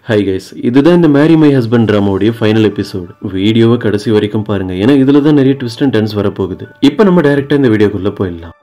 high guys இதுதான் இந்த marry my husband ட்ராமாவுடைய ஃபைனல் எபிசோடு வீடியோவை கடைசி வரைக்கும் பாருங்க ஏன்னா இதுல தான் நிறைய ட்விஸ்ட் அண்ட் டர்ன்ஸ் வரப்போகுது இப்போ நம்ம டைரக்டா இந்த வீடியோக்குள்ள போயிடலாம்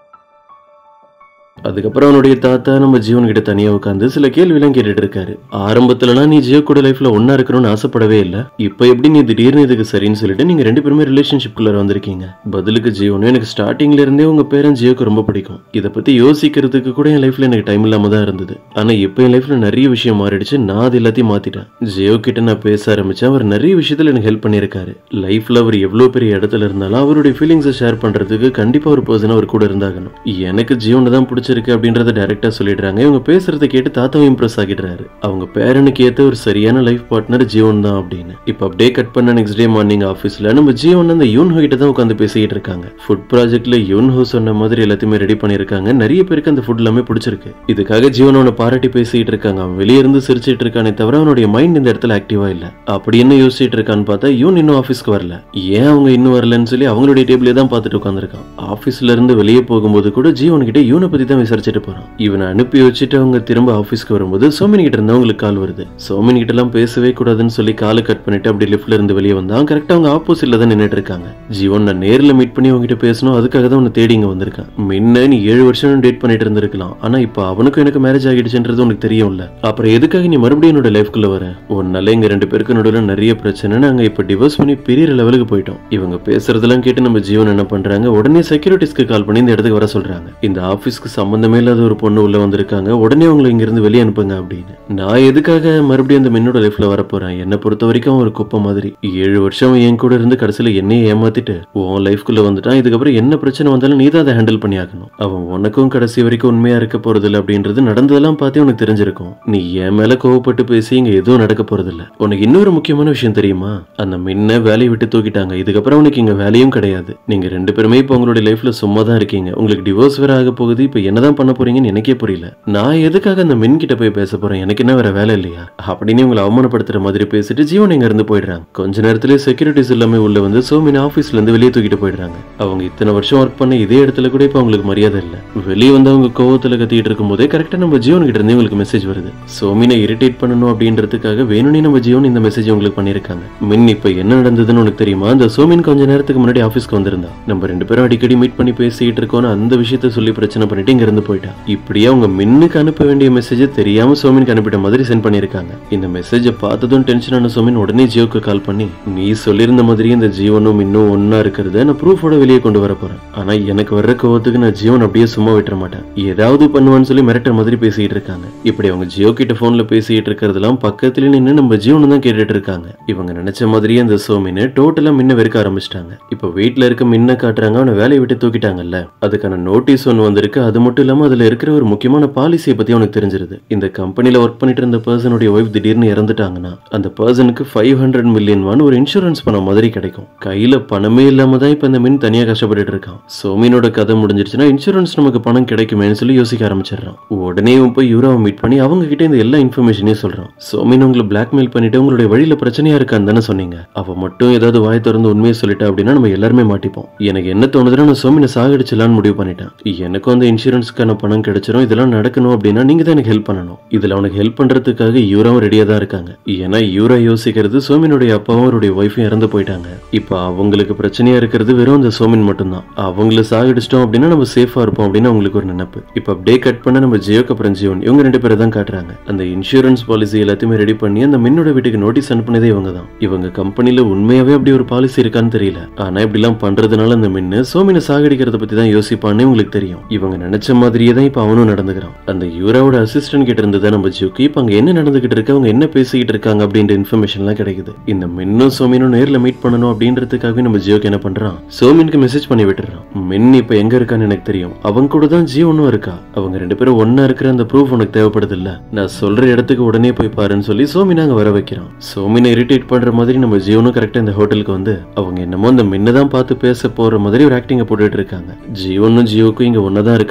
அதுக்கப்புறம் அவனுடைய தாத்தா நம்ம ஜீவன் கிட்ட தனியா உட்காந்து சில கேள்விலாம் கேட்டுட்டு இருக்காரு ஆரம்பத்துலலாம் நீ ஜியோ கூட லைஃப்ல ஒன்னா இருக்கணும்னு ஆசைப்படவே இல்ல இப்போ எப்படி நீ திடீர்னு இதுக்கு சரின்னு சொல்லிட்டு நீங்க ரெண்டு பேருமே ரிலேஷன்ஷிப் குள்ள வந்திருக்கீங்க பதிலுக்கு ஜீவன் எனக்கு ஸ்டார்டிங்ல இருந்தே உங்க பேரன் ஜியோக்கு ரொம்ப பிடிக்கும் இதை பத்தி யோசிக்கிறதுக்கு கூட என் லைஃப்ல எனக்கு டைம் இல்லாம தான் இருந்தது ஆனா இப்போ என் லைஃப்ல நிறைய விஷயம் மாறிடுச்சு நான் அது எல்லாத்தையும் மாத்திட்டேன் ஜியோ கிட்ட நான் பேச ஆரம்பிச்சேன் அவர் நிறைய விஷயத்துல எனக்கு ஹெல்ப் பண்ணியிருக்காரு லைஃப்ல அவர் எவ்வளவு பெரிய இடத்துல இருந்தாலும் அவருடைய ஃபீலிங்ஸை ஷேர் பண்றதுக்கு கண்டிப்பா ஒரு பர்சன் அவர் கூட இருந்தாகணும் எனக்கு ஜீவனை தான் பிடிச்சிருக்கு அப்படின்றத டைரக்டா சொல்லிடுறாங்க இவங்க பேசுறத கேட்டு தாத்தாவும் இம்ப்ரெஸ் ஆகிடுறாரு அவங்க பேரனுக்கு ஏத்த ஒரு சரியான லைஃப் பார்ட்னர் ஜீவன் தான் அப்படின்னு இப்போ அப்படியே கட் பண்ண நெக்ஸ்ட் டே மார்னிங் ஆஃபீஸ்ல நம்ம ஜீவன் அந்த யூன்ஹோ கிட்ட தான் உட்காந்து பேசிக்கிட்டு இருக்காங்க ஃபுட் ப்ராஜெக்ட்ல யூன்ஹோ சொன்ன மாதிரி எல்லாத்தையுமே ரெடி பண்ணியிருக்காங்க நிறைய பேருக்கு அந்த ஃபுட் எல்லாமே பிடிச்சிருக்கு இதுக்காக ஜீவன் அவனை பாராட்டி பேசிக்கிட்டு இருக்காங்க அவன் வெளியே இருந்து சிரிச்சிட்டு இருக்கானே தவிர அவனுடைய மைண்ட் இந்த இடத்துல ஆக்டிவா இல்ல அப்படி என்ன யோசிச்சுட்டு இருக்கான்னு பார்த்தா யூன் இன்னும் ஆஃபீஸ்க்கு வரல ஏன் அவங்க இன்னும் வரலன்னு சொல்லி அவங்களுடைய டேபிளே தான் பார்த்துட்டு உட்காந்துருக்கான் ஆஃபீஸ்ல இருந்து வெளியே போகும்போது கூட ஜீவன் கிட்ட யூனை பத்தி தான் விசாரிச்சுட்டு போறான் இவனை அனுப்பி வச்சுட்டு அவங்க திரும்ப ஆஃபீஸ்க்கு வரும்போது சோமினி கிட்ட இருந்து அவங்களுக்கு கால் வருது சோமினி கிட்ட எல்லாம் பேசவே கூடாதுன்னு சொல்லி காலை கட் பண்ணிட்டு அப்படி லிஃப்ட்ல இருந்து வெளியே வந்தான் கரெக்டா அவங்க ஆப்போசிட்ல தான் நின்னுட்டு இருக்காங்க ஜீவன் நான் நேர்ல மீட் பண்ணி அவங்ககிட்ட பேசணும் அதுக்காக தான் உன்னை தேடி இங்க வந்திருக்கேன் முன்ன நீ ஏழு வருஷம் டேட் பண்ணிட்டு இருந்திருக்கலாம் ஆனா இப்போ அவனுக்கும் எனக்கு மேரேஜ் ஆகிடுச்சுன்றது உனக்கு தெரியும்ல அப்புறம் எதுக்காக நீ மறுபடியும் என்னோட லைஃப்குள்ள வர உன்னால எங்க ரெண்டு பேருக்கு நடுவில் நிறைய பிரச்சனை நாங்க இப்ப டிவோர்ஸ் பண்ணி பெரிய லெவலுக்கு போயிட்டோம் இவங்க பேசுறதெல்லாம் கேட்டு நம்ம ஜீவன் என்ன பண்றாங்க உடனே செக்யூரிட்டிஸ்க்கு கால் பண்ணி இந்த இடத்துக்கு வர சொல்றாங்க இந்த ஆபீஸ்க்கு சம்பந்தமே இல்லாத ஒரு பொண்ணு உள்ள வந்திருக்காங்க உடனே அவங்களை இங்க இருந்து வெளியே அனுப்புங்க அப்படின்னு நான் எதுக்காக மறுபடியும் அந்த மென்னோட லைஃப்ல வர போறேன் என்னை பொறுத்த வரைக்கும் அவன் ஒரு குப்பை மாதிரி ஏழு வருஷம் அவன் என் கூட இருந்து கடைசியில என்னையே ஏமாத்திட்டு உன் லைஃப்குள்ள வந்துட்டான் இதுக்கப்புறம் என்ன பிரச்சனை வந்தாலும் நீ தான் அதை ஹேண்டில் பண்ணி ஆகணும் அவன் உனக்கும் கடைசி வரைக்கும் உண்மையா இருக்க போறதில்ல அப்படின்றது நடந்ததெல்லாம் பார்த்தே உனக்கு தெரிஞ்சிருக்கும் நீ என் மேல கோவப்பட்டு பேசி இங்க எதுவும் நடக்க போறதில்ல உனக்கு இன்னொரு முக்கியமான விஷயம் தெரியுமா அந்த மின்ன வேலையை விட்டு தூக்கிட்டாங்க இதுக்கப்புறம் உனக்கு இங்க வேலையும் கிடையாது நீங்க ரெண்டு பேருமே இப்போ உங்களுடைய லைஃப்ல சும்மா தான் இருக்கீங்க உங்களுக்கு டிவோர்ஸ் வேற ஆக போகுது இப்போ என்னதான் பண்ண போறீங்கன்னு எனக்கே புரியல நான் எதுக்காக அந்த மின் கிட்ட போய் பேச போறேன் எனக்கு என்ன வேற வேலை இல்லையா அப்படின்னு உங்களை அவமானப்படுத்துற மாதிரி பேசிட்டு ஜீவன் இங்க இருந்து போயிடுறாங்க கொஞ்ச நேரத்திலே செக்யூரிட்டிஸ் எல்லாமே உள்ள வந்து சோமின் ஆபீஸ்ல இருந்து வெளியே தூக்கிட்டு போயிடுறாங்க அவங்க இத்தனை வருஷம் ஒர்க் பண்ண இதே இடத்துல கூட இப்போ அவங்களுக்கு மரியாதை இல்ல வெளியே வந்து அவங்க கோவத்துல கத்திட்டு இருக்கும்போதே கரெக்டா நம்ம ஜீவன் கிட்ட இருந்து உங்களுக்கு மெசேஜ் வருது சோமினை இரிட்டேட் பண்ணணும் அப்படின்றதுக்காக வேணும்னே நம்ம ஜீவன் இந்த மெசேஜ் உங்களுக்கு பண்ணிருக்காங்க மின் இப்ப என்ன நடந்ததுன்னு உனக்கு தெரியுமா அந்த சோமின் கொஞ்ச நேரத்துக்கு முன்னாடி ஆபீஸ்க்கு வந்திருந்தா நம்ம ரெண்டு பேரும் அடிக்கடி மீட் பண்ணி பேசிட்டு இருக்கோம்னு அந்த விஷயத்த சொல்லி பிரச்சனை பண்ணிட்டு இங்க இருந்து போயிட்டா இப்படியே அவங்க மின்னுக்கு அனுப்ப வேண்டிய மெசேஜ் தெரியாம சோமினுக்கு அனுப்பிட்ட மாதிரி சென்ட் பண்ணிருக்காங்க இந்த மெசேஜை பார்த்ததும் டென்ஷன் ஆன சோமின் உடனே ஜியோக்கு கால் பண்ணி நீ சொல்லியிருந்த மாதிரி இந்த ஜீவனும் இன்னும் ஒன்னா இருக்கிறத நான் ப்ரூஃபோட வெளியே கொண்டு வர போறேன் ஆனா எனக்கு வர்ற கோவத்துக்கு நான் ஜீவன் அப்படியே சும்மா விட்டுற மாட்டேன் ஏதாவது பண்ணுவான்னு சொல்லி மிரட்டுற மாதிரி பேசிட்டு இருக்காங்க இப்படி அவங்க ஜியோ கிட்ட போன்ல பேசிட்டு இருக்கிறதெல்லாம் பக்கத்துல நின்று நம்ம ஜீவன் தான் கேட்டுட்டு இருக்காங்க இவங்க நினைச்ச மாதிரியே அந்த சோமின் டோட்டலா மின்ன வெறுக்க ஆரம்பிச்சிட்டாங்க இப்போ வீட்ல இருக்க மின்ன காட்டுறாங்க அவனை வேலையை விட்டு தூக்கிட்டாங்கல்ல அதுக்கான நோட்டீஸ் ஒன்று வந்திருக்கு அது மட்டும் இல்லாம அதுல இருக்கிற ஒரு முக்கியமான பாலிசியை பத்தி அவனுக்கு தெரிஞ்சிருது இந்த கம்பெனில ஒர்க் பண்ணிட்டு இருந்த பர்சனுடைய ஒய்ஃப் திடீர்னு இறந்துட்டாங்கன்னா அந்த பர்சனுக்கு ஃபைவ் ஹண்ட்ரட் மில்லியன் வான் ஒரு இன்சூரன்ஸ் பணம் மாதிரி கிடைக்கும் கையில பணமே இல்லாம தான் இப்ப இந்த மின் தனியா கஷ்டப்பட்டுட்டு இருக்கான் சோமினோட கதை முடிஞ்சிருச்சுன்னா இன்சூரன்ஸ் நமக்கு பணம் கிடைக்குமேன்னு சொல்லி யோசிக்க ஆரம்பிச்சிடுறான் உடனே இவன் போய் யூராவை மீட் பண்ணி அவங்க கிட்ட இந்த எல்லா இன்ஃபர்மேஷனையும் சொல்றான் சோமின் உங்களை பிளாக்மெயில் பண்ணிட்டு உங்களுடைய வழியில பிரச்சனையா இருக்கான்னு தானே சொன்னீங்க அவ மட்டும் ஏதாவது வாய் திறந்து உண்மையை சொல்லிட்டா அப்படின்னா நம்ம எல்லாருமே மாட்டிப்போம் எனக்கு என்ன தோணுதுன்னா நான் சோமினை சாகடிச்சலான்னு முடிவு பண்ணிட்டேன் எனக்கும் அந்த இன்சூரன்ஸ்க்கான பணம் கிடைச்சிரும் இதெல்லாம் நடக்கணும் அப்படின்னா நீங்க தான் எனக்கு ஹெல்ப் பண்ணணும் இதுல அவனுக்கு ஹெல்ப் பண்றதுக்காக யூராவும் ரெடியா தான் இருக்காங்க ஏன்னா யூரா யோசிக்கிறது சோமினுடைய அப்பாவும் அவருடைய ஒய்ஃபும் இறந்து போயிட்டாங்க இப்போ அவங்களுக்கு பிரச்சனையா இருக்கிறது வெறும் அந்த சோமின் மட்டும்தான் அவங்கள சாகடிச்சிட்டோம் அப்படின்னா நம்ம சேஃபா இருப்போம் அப்படின்னு அவங்களுக்கு ஒரு நினைப்பு இப்போ அப்படியே கட் பண்ண நம்ம ஜியோக்கு அப்புறம் ஜீவன் இவங்க ரெண்டு பேரை தான் காட்டுறாங்க அந்த இன்சூரன்ஸ் பாலிசி எல்லாத்தையுமே ரெடி பண்ணி அந்த மின்னோட வீட்டுக்கு நோட்டீஸ் அனுப்புனதே இவங்க தான் இவங்க கம்பெனில உண்மையாவே அப்படி ஒரு பாலிசி இருக்கான்னு தெரியல ஆனா இப்படி எல்லாம் பண்றதுனால அந்த மின்னு சோமினை சாகடிக்கிறத பத்தி தான் யோசிப்பான்னு உங்களுக்கு தெரியும் இவங்க நினைச்ச மாதிரியே தான் இப்ப அவனும் நடந்துக்கிறான் அந்த யூராவோட அசிஸ்டன்ட் கிட்ட இருந்து தான் நம்ம ஜியோக்கு இப்ப அங்க என்ன நடந்துகிட்டு இருக்கு அவங்க என்ன பேசிக்கிட்டு இருக்காங்க அப்படின்ற இன்ஃபர்மேஷன் எல்லாம் கிடைக்குது இந்த மின்னும் சோமினும் நேர்ல மீட் பண்ணணும் அப்படின்றதுக்காகவே நம்ம ஜியோக்கு என்ன பண்றான் சோமினுக்கு மெசேஜ் பண்ணி விட்டுறான் மின் இப்ப எங்க இருக்கான்னு எனக்கு தெரியும் அவங்க கூட தான் ஜீவனும் இருக்கா அவங்க ரெண்டு பேரும் ஒன்னா இருக்கிற அந்த ப்ரூஃப் உனக்கு தேவைப்படுது இல்ல நான் சொல்ற இடத்துக்கு உடனே போய் பாருன்னு சொல்லி சோமினா அங்க வர வைக்கிறான் சோமினை இரிட்டேட் பண்ற மாதிரி நம்ம ஜீவனும் கரெக்டா இந்த ஹோட்டலுக்கு வந்து அவங்க என்னமோ அந்த மின்ன தான் பார்த்து பேச போற மாதிரி ஒரு ஆக்டிங்க போட்டுட்டு இருக்காங்க ஜீவனும் ஜியோக்கும் இங்க ஒன்னதான் இருக்காங்க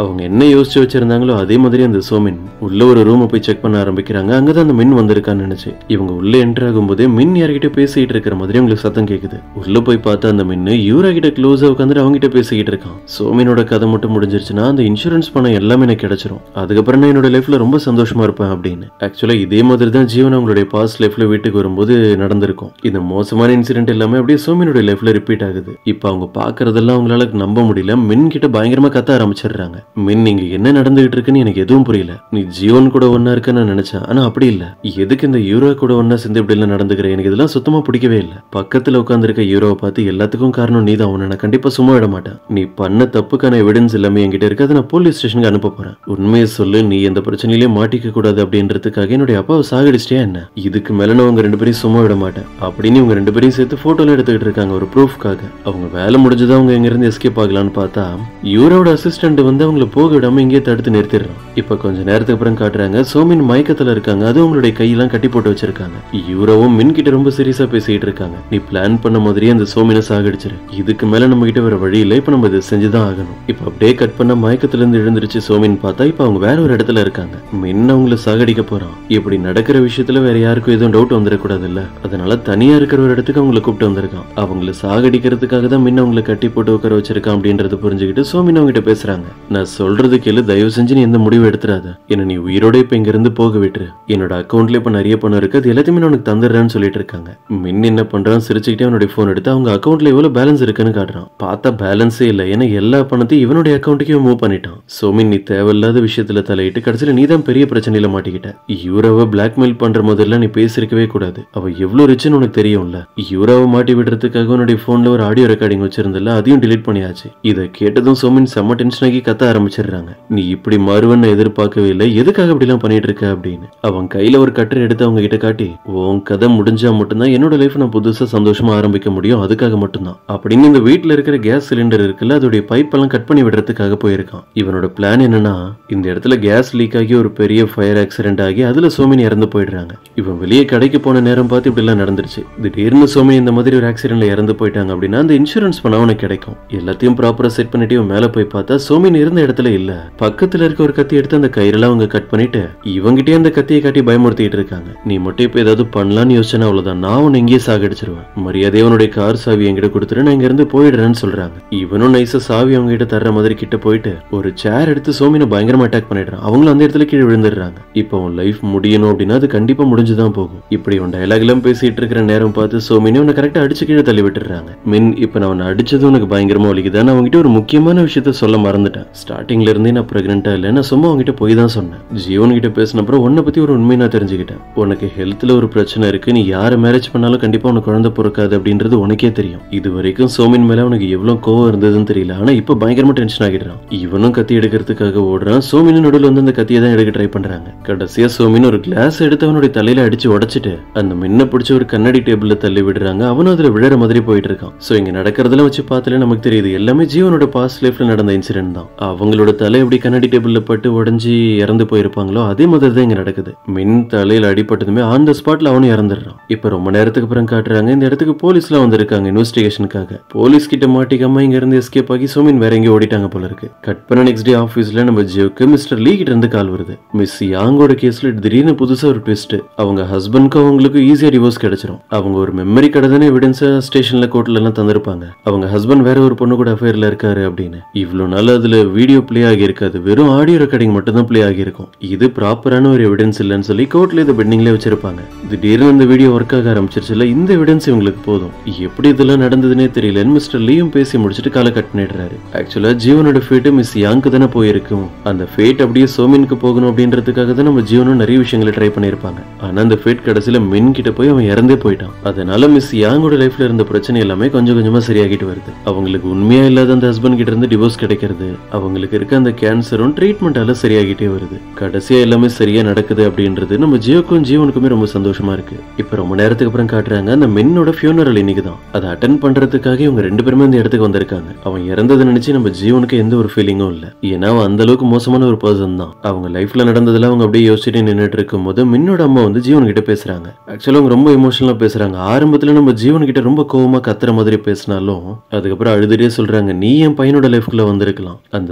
அவங்க என்ன யோசிச்சு வச்சிருந்தாங்களோ அதே மாதிரி அந்த சோமின் உள்ள ஒரு ரூமை போய் செக் பண்ண ஆரம்பிக்கிறாங்க அங்கதான் அந்த மின் வந்திருக்கான்னு நினைச்சு இவங்க உள்ள என்டர் ஆகும்போதே மின் யார்கிட்ட பேசிட்டு இருக்கிற மாதிரி அவங்களுக்கு சத்தம் கேக்குது உள்ள போய் பார்த்தா அந்த மின்னு யூரா கிட்ட க்ளோஸா உட்காந்துட்டு அவங்க கிட்ட பேசிக்கிட்டு இருக்கான் சோமினோட கதை மட்டும் முடிஞ்சிருச்சுன்னா அந்த இன்சூரன்ஸ் பணம் எல்லாமே எனக்கு கிடைச்சிரும் அதுக்கப்புறம் நான் என்னோட லைஃப்ல ரொம்ப சந்தோஷமா இருப்பேன் அப்படின்னு ஆக்சுவலா இதே மாதிரி தான் ஜீவன் அவங்களுடைய பாஸ்ட் லைஃப்ல வீட்டுக்கு வரும்போது நடந்திருக்கும் இந்த மோசமான இன்சிடென்ட் எல்லாமே அப்படியே சோமினோட லைஃப்ல ரிப்பீட் ஆகுது இப்போ அவங்க பாக்குறதெல்லாம் அவங்களால நம்ப முடியல மின் கிட்ட பயங்கரமா கத்த ஆரம்பிச்சிடுறாங்க மின் இங்க என்ன நடந்துகிட்டு இருக்குன்னு எனக்கு எதுவும் புரியல நீ ஜீவன் கூட ஒன்னா இருக்க நான் நினைச்சேன் ஆனா அப்படி இல்ல எதுக்கு இந்த யூரோ கூட ஒன்னா சேர்ந்து இப்படி எல்லாம் நடந்துக்கிற எனக்கு இதெல்லாம் சுத்தமா பிடிக்கவே இல்ல பக்கத்துல உட்காந்துருக்க ஹீரோவை பார்த்து எல்லாத்துக்கும் காரணம் நீ தான் உன்னை நான் கண்டிப்பா சும்மா விட மாட்டேன் நீ பண்ண தப்புக்கான எவிடன்ஸ் எல்லாமே என்கிட்ட இருக்கு அதை நான் போலீஸ் ஸ்டேஷனுக்கு அனுப்ப போறேன் உண்மையை சொல்லு நீ எந்த பிரச்சனையிலயே மாட்டிக்க கூடாது அப்படின்றதுக்காக என்னுடைய அப்பாவை சாகடிச்சிட்டியா என்ன இதுக்கு மேல நான் உங்க ரெண்டு பேரையும் சும்மா விட மாட்டேன் அப்படின்னு இவங்க ரெண்டு பேரையும் சேர்த்து போட்டோல எடுத்துக்கிட்டு இருக்காங்க ஒரு ப்ரூஃப்காக அவங்க வேலை முடிஞ்சதா அவங்க எங்க இருந்து எஸ்கேப் ஆகலாம்னு பார்த்தா யூரோட அசிஸ்டன்ட் வந்து அவங்கள போக விடாம இங்கேயே தடுத்து நிறுத்திடுறான் இப்ப கொஞ்ச நேரத்துக்கு அப்புறம் காட்டுறாங்க சோமின் மயக்கத்துல இருக்காங்க அது அவங்களுடைய கையெல்லாம் கட்டி போட்டு வச்சிருக்காங்க யூரோவும் மின் கிட்ட ரொம்ப சீரியஸா பேசிட்டு இருக்காங்க நீ பிளான் பண்ண மாதிரியே அந்த சோமினை சாகடிச்சிரு இதுக்கு மேல நம்ம கிட்ட வேற வழி இல்லை இப்ப நம்ம இதை செஞ்சுதான் ஆகணும் இப்ப அப்படியே கட் பண்ண மயக்கத்துல இருந்து எழுந்திருச்சு சோமின் பார்த்தா இப்ப அவங்க வேற ஒரு இடத்துல இருக்காங்க மின் அவங்கள சாகடிக்க போறான் இப்படி நடக்கிற விஷயத்துல வேற யாருக்கும் எதுவும் டவுட் வந்துடக்கூடாது இல்ல அதனால தனியா இருக்கிற ஒரு இடத்துக்கு அவங்கள கூப்பிட்டு வந்திருக்கான் அவங்கள சாகடிக்கிறதுக்காக தான் மின்ன அவங்கள கட்டி போட்டு உட்கார வச்சிருக்கான் அப்படின்றத புரிஞ்சுக்கிட்டு சோமின் அவங்க கிட்ட பேசுறாங்க நான் சொல்றது கேளு தயவு செஞ்சு நீ எந்த முடிவு எடுத்துறாத என்ன நீ உயிரோட இப்ப இங்க இருந்து போக விட்டுரு என்னோட அக்கௌண்ட்ல இப்ப நிறைய பணம் இருக்கு அது எல்லாத்தையுமே நான் உனக்கு தந்துடுறேன்னு சொல்லிட்டு இருக்காங்க மின் என்ன பண்றான் சிரிச்சுக்கிட்டே அவனுடைய போன் எடுத்து அவங்க அக்கௌண்ட்ல எவ்வளவு பேலன்ஸ் இருக்குன்னு காட்டுறான் பார்த்தா பேலன்ஸே இல்ல ஏன்னா எல்லா பணத்தையும் இவனுடைய அக்கௌண்ட்டுக்கே மூவ் பண்ணிட்டான் சோமின் நீ தேவையில்லாத விஷயத்துல தலையிட்டு கடைசியில நீ தான் பெரிய பிரச்சனையில மாட்டிக்கிட்ட யூரோவை பிளாக்மெயில் பண்ற முதல்ல நீ பேசிருக்கவே கூடாது அவ எவ்வளவு ரிச்சுன்னு உனக்கு தெரியும்ல யூரோவை மாட்டி விடுறதுக்காக உன்னுடைய போன்ல ஒரு ஆடியோ ரெக்கார்டிங் வச்சிருந்தல அதையும் delete பண்ணியாச்சு இதை கேட்டதும் சோமின் செம்ம டென்ஷன் ஆகி கத்த ஆரம்பிச்சிடுறாங்க நீ இப்படி மாறுவன்னு எதிர்பார்க்கவே இல்லை எதுக்காக இப்படி எல்லாம் பண்ணிட்டு இருக்க அப்படின்னு அவன் கையில ஒரு கட்டரை எடுத்து அவங்க கிட்ட காட்டி உன் கதை முடிஞ்சா மட்டும்தான் என்னோட லைஃப் நான் புதுசா சந்தோஷமா ஆரம்பிக்க முடியும் அதுக்காக மட்டும்தான் அப்படின்னு இந்த வீட்ல இருக்கிற கேஸ் சிலிண்டர் இருக்குல்ல அதோடைய பைப் எல்லாம் கட் பண்ணி விடுறதுக்காக போயிருக்கான் இவனோட பிளான் என்னன்னா இந்த இடத்துல கேஸ் லீக் ஆகி ஒரு பெரிய ஃபயர் ஆக்சிடென்ட் ஆகி அதுல சோமினி இறந்து போயிடுறாங்க இவன் வெளியே கடைக்கு போன நேரம் பார்த்து இப்படி எல்லாம் நடந்துருச்சு திடீர்னு சோமினி இந்த மாதிரி ஒரு ஆக்சிடென்ட்ல இறந்து போயிட்டாங்க அப்படின்னா அந்த இன்சூரன்ஸ் பணம் அவனுக்கு கிடைக்கும் எல்லாத்தையும் ப்ராப்பரா செட் பண்ணிட்டு இவன் மேல போய் பார்த்தா சோமின் இருந்த இடத்துல இல்ல பக்கத்துல இருக்க ஒரு கத்தி எடுத்து அந்த கயிறெல்லாம் அவங்க கட் பண்ணிட்டு இவங்கிட்டே அந்த கத்தியை காட்டி பயமுறுத்திட்டு இருக்காங்க நீ மட்டும் இப்ப ஏதாவது பண்ணலாம்னு யோசனை அவ்வளவுதான் நான் உன்னை இங்கேயே சாகடிச்சிருவேன் மரியாதையா உன்னுடைய கார் சாவி என்கிட்ட கொடுத்துட்டு நான் இங்க இருந்து போயிடுறேன்னு சொல்றாங்க இவனும் நைஸா சாவி அவங்க கிட்ட தர்ற மாதிரி கிட்ட போயிட்டு ஒரு சேர் எடுத்து சோமினை பயங்கரமா அட்டாக் பண்ணிடுறான் அவங்களும் அந்த இடத்துல கீழே விழுந்துடுறாங்க இப்போ உன் லைஃப் முடியணும் அப்படின்னா அது கண்டிப்பா முடிஞ்சுதான் போகும் இப்படி உன் டயலாக் எல்லாம் பேசிட்டு இருக்கிற நேரம் பார்த்து சோமினி உன்னை கரெக்டா அடிச்சு கீழே தள்ளி விட்டுறாங்க மின் இப்ப நான் உன்னை அடிச்சது உனக்கு பயங்கரமா வலிக்குது நான் அவங்ககிட்ட ஒரு முக்கியமான விஷயத்த சொல்ல மறந்துட்டேன் ஸ்டார்டிங்ல இருந்தே நான் பிரெக்னெண்டா இல்லை நான் சும்மா அவங்ககிட்ட போய் தான் சொன்னேன் ஜீவன் கிட்ட பேசின அப்புறம் உன்னை பத்தி ஒரு உண்மையை நான் தெரிஞ்சுக்கிட்டேன் உனக்கு ஹெல்த்ல ஒரு பிரச்சனை இருக்கு நீ யாரை மேரேஜ் பண்ணாலும் கண்டிப்பா உனக்கு குழந்தை பிறக்காது அப்படின்றது உனக்கே தெரியும் இது வரைக்கும் சோமின் மேல உனக்கு எவ்வளவு கோவம் இருந்ததுன்னு தெரியல ஆனா இப்ப பயங்கரமா டென்ஷன் ஆகிடுறான் இவனும் கத்தி எடுக்கிறதுக்காக ஓடுறான் சோமினும் நடுவில் வந்து அந்த கத்தியை தான் எடுக்க ட்ரை பண்றாங்க கடைசியா சோமின் ஒரு கிளாஸ் எடுத்து அவனுடைய தலையில அடிச்சு உடைச்சிட்டு அந்த மின்ன பிடிச்ச ஒரு கண்ணாடி டேபிள்ல தள்ளி விடுறாங்க அவனும் அதுல விழற மாதிரி போயிட்டு இருக்கான் சோ இங்க நடக்கிறதெல்லாம் வச்சு பார்த்தாலே நமக்கு தெரியுது எல்லாமே ஜீவனோட பாஸ்ட் லைஃப்ல நடந்த இன்சிடென்ட் தான் அவங்களோட தலை எப்படி கண்ணாடி டேபிள்ல பட்டு உடைஞ்சு இறந்து போயிருப்பாங்களோ அதே மாதிரி தான் இங்க நடக்குது மின் தலையில அடிபட்டதுமே ஆன் த ஸ்பாட்ல அவனும் இறந்துடுறான் இப்ப ரொம்ப நேரத்துக்கு அப்புறம் காட்டுறாங்க இந்த இடத்துக்கு போலீஸ்லாம் வந்திருக்காங்க இன்வெஸ்டிகேஷனுக்காக போலீஸ் கிட்ட மாட்டிக்காம இங்க இருந்து எஸ்கேப் ஆகி சோமின் வேற எங்கேயோ ஓடிட்டாங்க போல இருக்கு கட் பண்ண நெக்ஸ்ட் டே ஆஃபீஸ்ல நம்ம ஜியோக்கு மிஸ்டர் லீ கிட்ட இருந்து கால் வருது மிஸ் யாங்கோட கேஸ்ல திடீர்னு புதுசா ஒரு ட்விஸ்ட் அவங்க ஹஸ்பண்ட்க்கும் அவங்களுக்கு ஈஸியா டிவோர்ஸ் கிடைச்சிரும் அவங்க ஒரு மெமரி கடை தானே எவிடன்ஸா ஸ்டேஷன்ல கோர்ட்ல எல்லாம் தந்திருப்பாங்க அவங்க ஹஸ்பண்ட் வேற ஒரு பொண்ணு கூட அஃபேர்ல இருக்காரு அப்படின்னு இவ்வளவு நாள் அதுல வீடியோ ப்ளே ஆகி இருக்காது வெறும் ஆடியோ ரெக்கார்டிங் மட்டும் தான் ப்ளே ஆகியிருக்கும் இது ப்ராப்பரான ஒரு எவிடன்ஸ் இல்லைன்னு சொல்லி கோர்ட்ல இதை பெண்டிங்ல வச்சிருப்பாங்க திடீர்னு இந்த வீடியோ ஒர்க் ஆக ஆரம்பிச்சிருச்சுல இந்த எவிடன்ஸ் இவங்களுக்கு போதும் எப்படி இதெல்லாம் நடந்ததுன்னே தெரியலன்னு மிஸ்டர் லீயும் பேசி முடிச்சுட்டு காலை கட் பண்ணிடுறாரு ஆக்சுவலா ஜீவனோட ஃபேட்டு மிஸ் யாங்க்கு தானே போயிருக்கும் அந்த ஃபேட் அப்படியே சோமினுக்கு போகணும் அப்படின்றதுக்காக தான் நம்ம ஜீவனும் நிறைய விஷயங்களை ட்ரை பண்ணியிருப்பாங்க ஆனா அந்த ஃபேட் கடைசியில மின் கிட்ட போய் அவன் இறந்தே போயிட்டான் அதனால மிஸ் யாங்கோட லைஃப்ல இருந்த பிரச்சனை எல்லாமே கொஞ்சம் கொஞ்சமா சரியாகிட்டு வருது அவங்களுக்கு உண்மையா இல்லாத அந்த ஹஸ்பண்ட் கிட்ட இருந்து டிவோர்ஸ் கிடைக்கிறது அவங்களுக்கு இருக்க அந்த கேன்சரும் ட்ரீட்மெண்டால சரியாகிட்டே வருது கடைசியா எல்லாமே சரியா நடக்குது அப்படின்றது நம்ம ஜியோக்கும் ஜீவனுக்குமே ரொம்ப சந்தோஷமா இருக்கு இப்ப ரொம்ப நேரத்துக்கு அப்புறம் காட்டுறாங்க அந்த மென்னோட ஃபியூனரல் இன்னைக்கு தான் அதை அட்டன் பண்றதுக்காக இவங்க ரெண்டு பேருமே இந்த இடத்துக்கு வந்திருக்காங்க அவன் இறந்ததை நினைச்சு நம்ம ஜீவனுக்கு எந்த ஒரு ஃபீலிங்கும் இல்ல ஏன்னா அவன் அந்த அளவுக்கு மோசமான ஒரு பர்சன் தான் அவங்க லைஃப்ல நடந்ததுல அவங்க அப்படியே யோசிச்சுட்டு நின்னுட்டு இருக்கும் போது மின்னோட அம்மா வந்து ஜீவன் கிட்ட பேசுறாங்க ஆக்சுவலா அவங்க ரொம்ப எமோஷனலா பேசுறாங்க ஆரம்பத்துல நம்ம ஜீவன் கிட்ட ரொம்ப கோவமா கத்துற மாதிரி பேசினாலும் அதுக்கப்புறம் அழுதுட்டே சொல்றாங்க நீ என் பையனோட லைஃப்குள்ள வந்திருக்கலாம் அந்த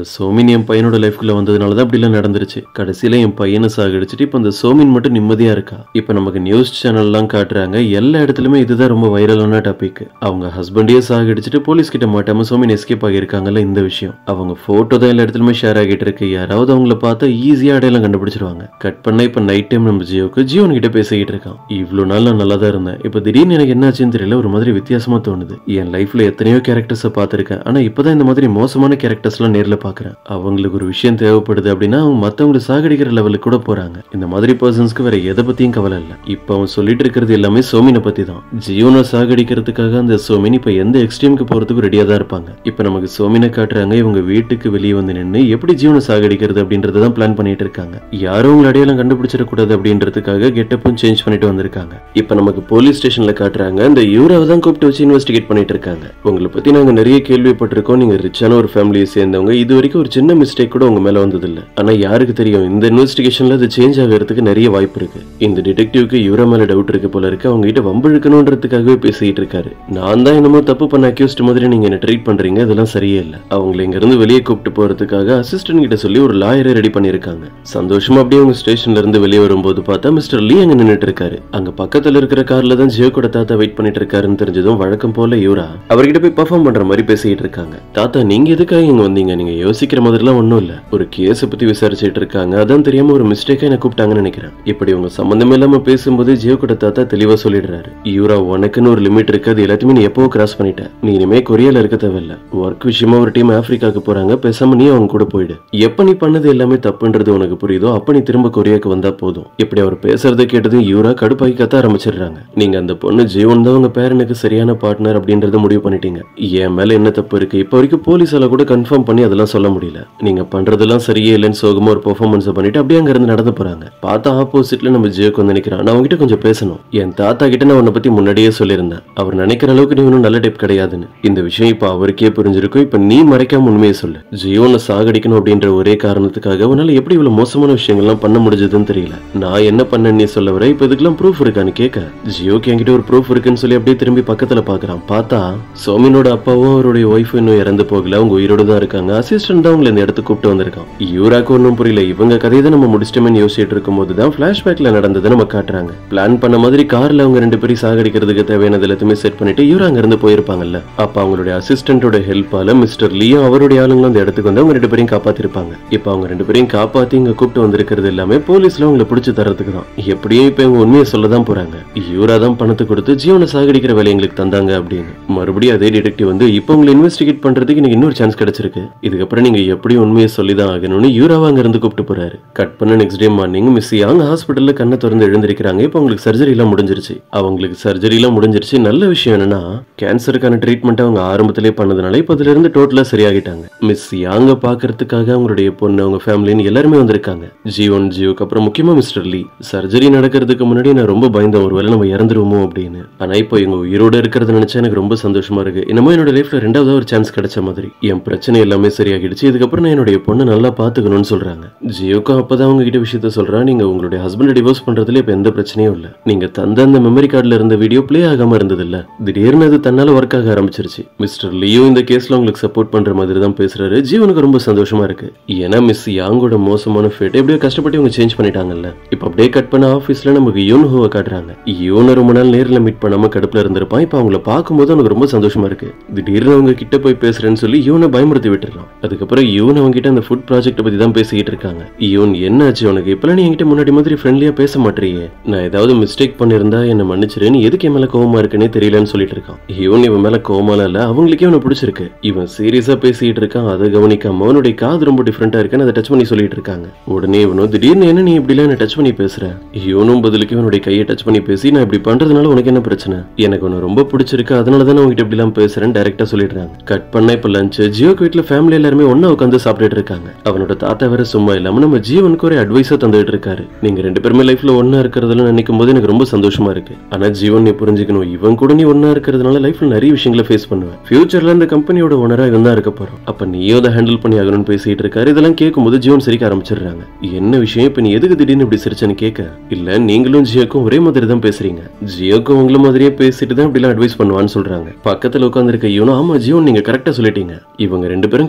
சோமின் என் பையனோட லைஃப்குள்ள வந்ததுனால தான் அப்படிலாம் நடந்துருச்சு கடைசியில என் பையனை சாகடிச்சிட்டு இப்போ அந்த சோமின் மட்டும் நிம்மதியா இருக்கா இப்போ நமக்கு நியூஸ் சேனல்லாம் காட்டுறாங்க எல்லா இடத்துலயுமே இதுதான் ரொம்ப வைரலான டாபிக் அவங்க ஹஸ்பண்டையே சாகடிச்சிட்டு போலீஸ் கிட்ட மாட்டாம சோமின் எஸ்கேப் ஆகியிருக்காங்கல்ல இந்த விஷயம் அவங்க போட்டோ தான் எல்லா இடத்துலயுமே ஷேர் ஆகிட்டு இருக்கு யாராவது அவங்கள பார்த்தா ஈஸியா அடையாளம் கண்டுபிடிச்சிருவாங்க கட் பண்ணா இப்போ நைட் டைம் நம்ம ஜியோக்கு ஜியோன் கிட்ட பேசிக்கிட்டு இருக்கான் இவ்வளவு நாள் நான் நல்லா தான் இருந்தேன் இப்போ திடீர்னு எனக்கு என்னாச்சுன்னு தெரியல ஒரு மாதிரி வித்தியாசமா தோணுது என் லைஃப்ல எத்தனையோ கேரக்டர்ஸை பார்த்திருக்கேன் ஆனா இப்பதான் இந்த மாதிரி மோசமான கேரக்டர்ஸ்லாம் நேர்ல பாக்குறேன் அவங்களுக்கு ஒரு விஷயம் தேவைப்படுது அப்படின்னா அவங்க மத்தவங்களை சாகடிக்கிற லெவலுக்கு கூட போறாங்க இந்த மாதிரி பர்சன்ஸ்க்கு வேற எதை பத்தியும் கவலை இல்ல இப்போ அவன் சொல்லிட்டு இருக்கிறது எல்லாமே சோமினை பத்தி தான் ஜியோனை சாகடிக்கிறதுக்காக அந்த சோமின் இப்ப எந்த எக்ஸ்ட்ரீமுக்கு போறதுக்கு ரெடியா தான் இருப்பாங்க இப்ப நமக்கு சோமினை காட்டுறாங்க இவங்க வீட்டுக்கு வெளியே வந்து நின்று எப்படி ஜீவனை சாகடிக்கிறது அப்படின்றத தான் பிளான் பண்ணிட்டு இருக்காங்க யாரும் உங்களை அடையாளம் கண்டுபிடிச்சிடக்கூடாது அப்படின்றதுக்காக கெட்டப்பும் சேஞ்ச் பண்ணிட்டு வந்திருக்காங்க இப்ப நமக்கு போலீஸ் ஸ்டேஷன்ல காட்டுறாங்க இந்த யூராவை தான் கூப்பிட்டு வச்சு இன்வெஸ்டிகேட் பண்ணிட்டு இருக்காங்க உங்களை பத்தி நாங்க நிறைய கேள்விப்பட்டிருக்கோம் நீங்க ரிச்சான ஒரு ஃபேமிலியை சேர்ந்தவங்க இது வரைக்கும் ஒரு சின்ன மிஸ்டேக் கூட உங்க மேல வந்தது இல்ல ஆனா யாருக்கு தெரியும் இந்த இன்வெஸ்டிகேஷன்ல அது சேஞ்ச் ஆகிறதுக்கு நிறைய வாய்ப்பு இருக்கு இந்த டிடெக்டிவ்க்கு யூரா மேல டவுட் இருக்கு போல இருக்கு அவங்க கிட்ட வம்பிழுக்கணுன்றதுக்காகவே பேசிட்டு இருக்காரு நான் தான் என்னமோ தப்பு பண்ண அக்யூஸ்ட் மாதிரி நீங்க என்ன ட்ரீட் பண்றீங்க இதெல்லாம் சரியே இல்ல அவங்களை இங்க இருந்து வெளியே கூப்பிட்டு போறதுக்காக அசிஸ்டன்ட் கிட்ட சொல்லி ஒரு லாயரை ரெடி பண்ணிருக்காங்க சந்தோஷமா அப்படியே அவங்க ஸ்டேஷன்ல இருந்து வெளியே வரும்போது பார்த்தா மிஸ்டர் லீ அங்க நின்னுட்டு இருக்காரு அங்க பக்கத்துல இருக்கிற கார்ல தான் ஜியோ கூட தாத்தா வெயிட் பண்ணிட்டு இருக்காருன்னு தெரிஞ்சதும் வழக்கம் போல யூரா அவர்கிட்ட போய் பெர்ஃபார்ம் பண்ற மாதிரி பேசிட்டு இருக்காங்க தாத்தா நீங்க எதுக்காக இங்க வந்தீங்க நீங்க யோசிக்கிற மாதிரிலாம் ஒண்ணும் இல்ல ஒரு கேஸ பத்தி விசாரிச்சுட்டு இருக்காங்க அதான் தெரியாம ஒரு மிஸ்டேக்கா என்ன கூப்பிட்டாங்கன்னு நினைக்கிறேன் இப்படி உங்க சம்பந்தமே இல்லாம பேசும்போது ஜியோ கூட தாத்தா தெளிவா சொல்லிடுறாரு யூரா உனக்குன்னு ஒரு லிமிட் இருக்கு அது எல்லாத்தையுமே நீ எப்போ கிராஸ் பண்ணிட்ட நீ இனிமே கொரியால இருக்க தேவையில்ல ஒர்க் விஷயமா ஒரு டீம் ஆப்பிரிக்காக்கு போறாங்க பேசாம நீ அவங்க கூட போயிடு எப்ப நீ பண்ணது எல்லாமே தப்புன்றது உனக்கு புரியுதோ அப்ப நீ திரும்ப கொரியாக்கு வந்தா போதும் இப்படி அவர் பேசுறதை கேட்டதும் யூரா கடுப்பாக்கி கத்த ஆரம்பிச்சிடுறாங்க நீங்க அந்த பொண்ணு ஜீவன் தான் உங்க பேரனுக்கு சரியான பார்ட்னர் அப்படின்றத முடிவு பண்ணிட்டீங்க என் மேல என்ன தப்பு இருக்கு இப்ப வரைக்கும் போலீஸால கூட கன்ஃபார்ம் பண்ணி அதெல்லாம் சொல்ல முடியல நீங்க பண்றதெல்லாம் சரியே இல்லைன்னு சோகமா ஒரு பெர்ஃபார்மன்ஸ் பண்ணிட்டு அப்படியே அங்க இருந்து நடந்து போறாங்க பார்த்தா ஆப்போசிட்ல நம்ம ஜியோக்கு வந்து நிக்கிறான் நான் அவங்ககிட்ட கொஞ்சம் பேசணும் என் தாத்தா கிட்ட நான் உன்னை பத்தி முன்னாடியே சொல்லியிருந்தேன் அவர் நினைக்கிற அளவுக்கு நீ ஒன்றும் நல்ல டைப் கிடையாதுன்னு இந்த விஷயம் இப்ப அவருக்கே புரிஞ்சிருக்கும் இப்ப நீ மறைக்காம உண்மையை சொல்லு ஜீவனை சாகடிக்கணும் அப்படின்ற ஒரே காரணத்துக்காக உன்னால எப்படி இவ்வளவு மோசமான விஷயங்கள்லாம் பண்ண முடிஞ்சதுன்னு தெரியல நான் என்ன பண்ணேன்னு நீ சொல்ல வர இப்ப இதுக்கெல்லாம் ப்ரூஃப் இருக்கான்னு கேட்க ஜியோக்கு என்கிட்ட ஒரு ப்ரூஃப் இருக்குன்னு சொல்லி அப்படியே திரும்பி பக்கத்துல பாக்குறான் பார்த்தா சோமினோட அப்பாவும் அவருடைய ஒய்ஃபும் இன்னும் இறந்து போகல அவங்க உயிரோட தான் இருக்காங்க அசிஸ்டன்ட் தான் உங்களை இந்த இடத்துக்கு கூப்பிட்டு வந்திருக்கான் யூராக்கு ஒன்றும் புரியல இவங்க கதையை தான் நம்ம முடிச்சிட்டோமேன்னு யோசிச்சுட்டு இருக்கும்போது தான் பிளாஷ்பேக்ல நடந்ததை நம்ம காட்டுறாங்க பிளான் பண்ண மாதிரி கார்ல அவங்க ரெண்டு பேரும் சாகடிக்கிறதுக்கு தேவையானது எல்லாத்தையுமே செட் பண்ணிட்டு யூரா அங்க இருந்து போயிருப்பாங்கல்ல அப்ப அவங்களுடைய அசிஸ்டன்டோட ஹெல்ப்பால மிஸ்டர் லீயும் அவருடைய ஆளுங்களும் அந்த இடத்துக்கு வந்து அவங்க ரெண்டு பேரையும் காப்பாத்திருப்பாங்க இப்ப அவங்க ரெண்டு பேரையும் காப்பாத்தி இங்க கூப்பிட்டு வந்திருக்கிறது எல்லாமே போலீஸ்ல அவங்களை பிடிச்சு தரதுக்கு தான் எப்படியும் இப்ப இவங்க உண்மையை சொல்ல தான் போறாங்க யூரா தான் பணத்தை கொடுத்து ஜீவனை சாகடிக்கிற வேலை எங்களுக்கு தந்தாங்க அப்படின்னு மறுபடியும் அதே டிடெக்டிவ் வந்து இப்போ உங்களை இன்வெஸ்டிகேட் பண்றதுக்கு எனக்கு இன்னொரு சான்ஸ் கிடைச்சிருக்கு இதுக்கப்புறம் நீங்க எப்படி உண்மையை சொல்லி தான் ஆகணும்னு யூராவை அங்க இருந்து கூப்பிட்டு போறாரு கட் பண்ண next day morning miss Yang ஹாஸ்பிட்டல்ல கண்ணை திறந்து எழுந்திருக்கிறாங்க இப்போ அவங்களுக்கு சர்ஜரி எல்லாம் முடிஞ்சிருச்சு அவங்களுக்கு சர்ஜரி எல்லாம் முடிஞ்சிருச்சு நல்ல விஷயம் என்னன்னா கேன்சருக்கான ட்ரீட்மெண்ட் அவங்க ஆரம்பத்திலே பண்ணதுனால இப்போ அதுல இருந்து டோட்டலா சரியாகிட்டாங்க மிஸ் யாங்க பாக்குறதுக்காக அவங்களுடைய பொண்ணு அவங்க ஃபேமிலின்னு எல்லாருமே வந்திருக்காங்க ஜீவன் ஜியோக்கு அப்புறம் முக்கியமா மிஸ்டர் லீ சர்ஜரி நடக்கிறதுக்கு முன்னாடி நான் ரொம்ப பயந்தேன் ஒருவேளை நம்ம இறந்துருவோமோ அப்படின்னு ஆனா இப்போ இவங்க உயிரோட இருக்கிறத நினைச்சா எனக்கு ரொம்ப சந்தோஷமா இருக்கு என்னமோ என்னோட லைஃப்ல ரெண்டாவது ஒரு சான்ஸ் கிடைச்ச மாதிரி என் பிரச்சனை எல்லாமே சரியாகிடுச்சு இதுக்கப்புறம் நான் என்னுடைய பொண்ணை நல்லா பாத்துக்கணும்னு சொல்றாங்க ஜியோக்கும் அப்பதான் அவங்க கிட்ட விஷயத்த சொல்றா நீங்க உங்களுடைய ஹஸ்பண்ட் டிவோர்ஸ் பண்றதுல இப்ப எந்த பிரச்சனையும் இல்ல நீங்க தந்த அந்த மெமரி கார்டுல இருந்த வீடியோ ப்ளே ஆகாம இருந்தது இல்ல திடீர்னு அது தன்னால ஒர்க் ஆக ஆரம்பிச்சிருச்சு மிஸ்டர் லியோ இந்த கேஸ்ல உங்களுக்கு சப்போர்ட் பண்ற மாதிரி தான் பேசுறாரு ஜீவனுக்கு ரொம்ப சந்தோஷமா இருக்கு ஏன்னா மிஸ் யாங்கோட மோசமான ஃபேட் எப்படியோ கஷ்டப்பட்டு இவங்க சேஞ்ச் பண்ணிட்டாங்கல்ல இப்ப அப்படியே கட் பண்ண ஆபீஸ்ல நமக்கு யூன்ஹோவை காட்டுறாங்க யூனை ரொம்ப நாள் நேர்ல மீட் பண்ணாம கடுப்புல இருந்திருப்பான் இப்ப அவங்கள பார்க்கும்போது அவனுக்கு ரொம்ப சந்தோஷமா இருக்கு திடீர்னு அவங்க கிட்ட போய் பேசுறேன்னு சொல்லி யூனை பயமுறுத்தி விட்டுறான் அதுக்கப்புறம் யூன் அவங்க கிட்ட அந்த ஃபுட் ப்ராஜெக்ட் பத்தி தான் பேசிக்கிட்டு இருக்காங்க யூன் என்னாச்சு உனக்கு இப்பெல்லாம் நீ என்கிட்ட முன்னாடி மாதிரி ஃப்ரெண்ட்லியா பேச மாட்டேறியே நான் ஏதாவது மிஸ்டேக் பண்ணிருந்தா என்ன மன்னிச்சிரு நீ எதுக்கு என் மேல கோவமா இருக்குன்னே தெரியலன்னு சொல்லிட்டு இருக்கான் இவன் இவன் மேல கோவமால இல்ல அவங்களுக்கே அவனை பிடிச்சிருக்கு இவன் சீரியஸா பேசிட்டு இருக்கான் அதை கவனிக்காம அவனுடைய காது ரொம்ப டிஃப்ரெண்டா இருக்குன்னு அதை டச் பண்ணி சொல்லிட்டு இருக்காங்க உடனே இவனும் திடீர்னு என்ன நீ இப்படிலாம் என்ன டச் பண்ணி பேசுற இவனும் பதிலுக்கு இவனுடைய கையை டச் பண்ணி பேசி நான் இப்படி பண்றதுனால உனக்கு என்ன பிரச்சனை எனக்கு உன்னை ரொம்ப பிடிச்சிருக்கு அதனால தான் உங்ககிட்ட இப்படிலாம் பேசுறேன் டைரக்டா சொல்லிடுறாங்க கட் பண்ண இப்ப லஞ்ச் ஜியோக்கு வீட்டுல ஃபேமிலி எல்லாருமே ஒண்ணா உட்காந்து சாப்பிட்டுட்டு இருக்காங்க அவனோட தாத்தா வேற சும்மா இல்லாம நம்ம ஜீவனுக்கு ஒரு அட்வைஸா தந்துட்டு இருக்காரு நீங்க ரெண்டு பேருமே லைஃப்ல ஒண்ணா இருக்கிறதுல நினைக்கும் போது எனக்கு ரொம்ப சந்தோஷமா இருக்கு ஆனா ஜீவன் நீ புரிஞ்சுக்கணும் இவன் கூட நீ ஒண்ணா இருக்கிறதுனால லைஃப்ல நிறைய விஷயங்களை ஃபேஸ் பண்ணுவேன் ஃபியூச்சர்ல இந்த கம்பெனியோட ஓனரா இவன் தான் இருக்க போறோம் அப்ப நீயோ அதை ஹேண்டில் பண்ணி ஆகணும்னு பேசிட்டு இருக்காரு இதெல்லாம் கேட்கும்போது ஜீவன் சிரிக்க ஆரம்பிச்சிடுறாங்க என்ன விஷயம் இப்ப நீ எதுக்கு திடீர்னு இப்படி சிரிச்சேன்னு கேட்க இல்ல நீங்களும் ஜியோக்கும் ஒரே மாதிரி தான் பேசுறீங்க ஜியோக்கும் உங்கள மாதிரியே பேசிட்டு தான் இப்படிலாம் அட்வைஸ் பண்ணுவான்னு சொல்றாங்க பக்கத்துல உட்காந்துருக்க இவனும் ஆமா ஜியோன் நீங்க கரெக்டா சொல்லிட்டீங்க இவங்க ரெண்டு பேரும் கிட்டத்தட்ட ஒரே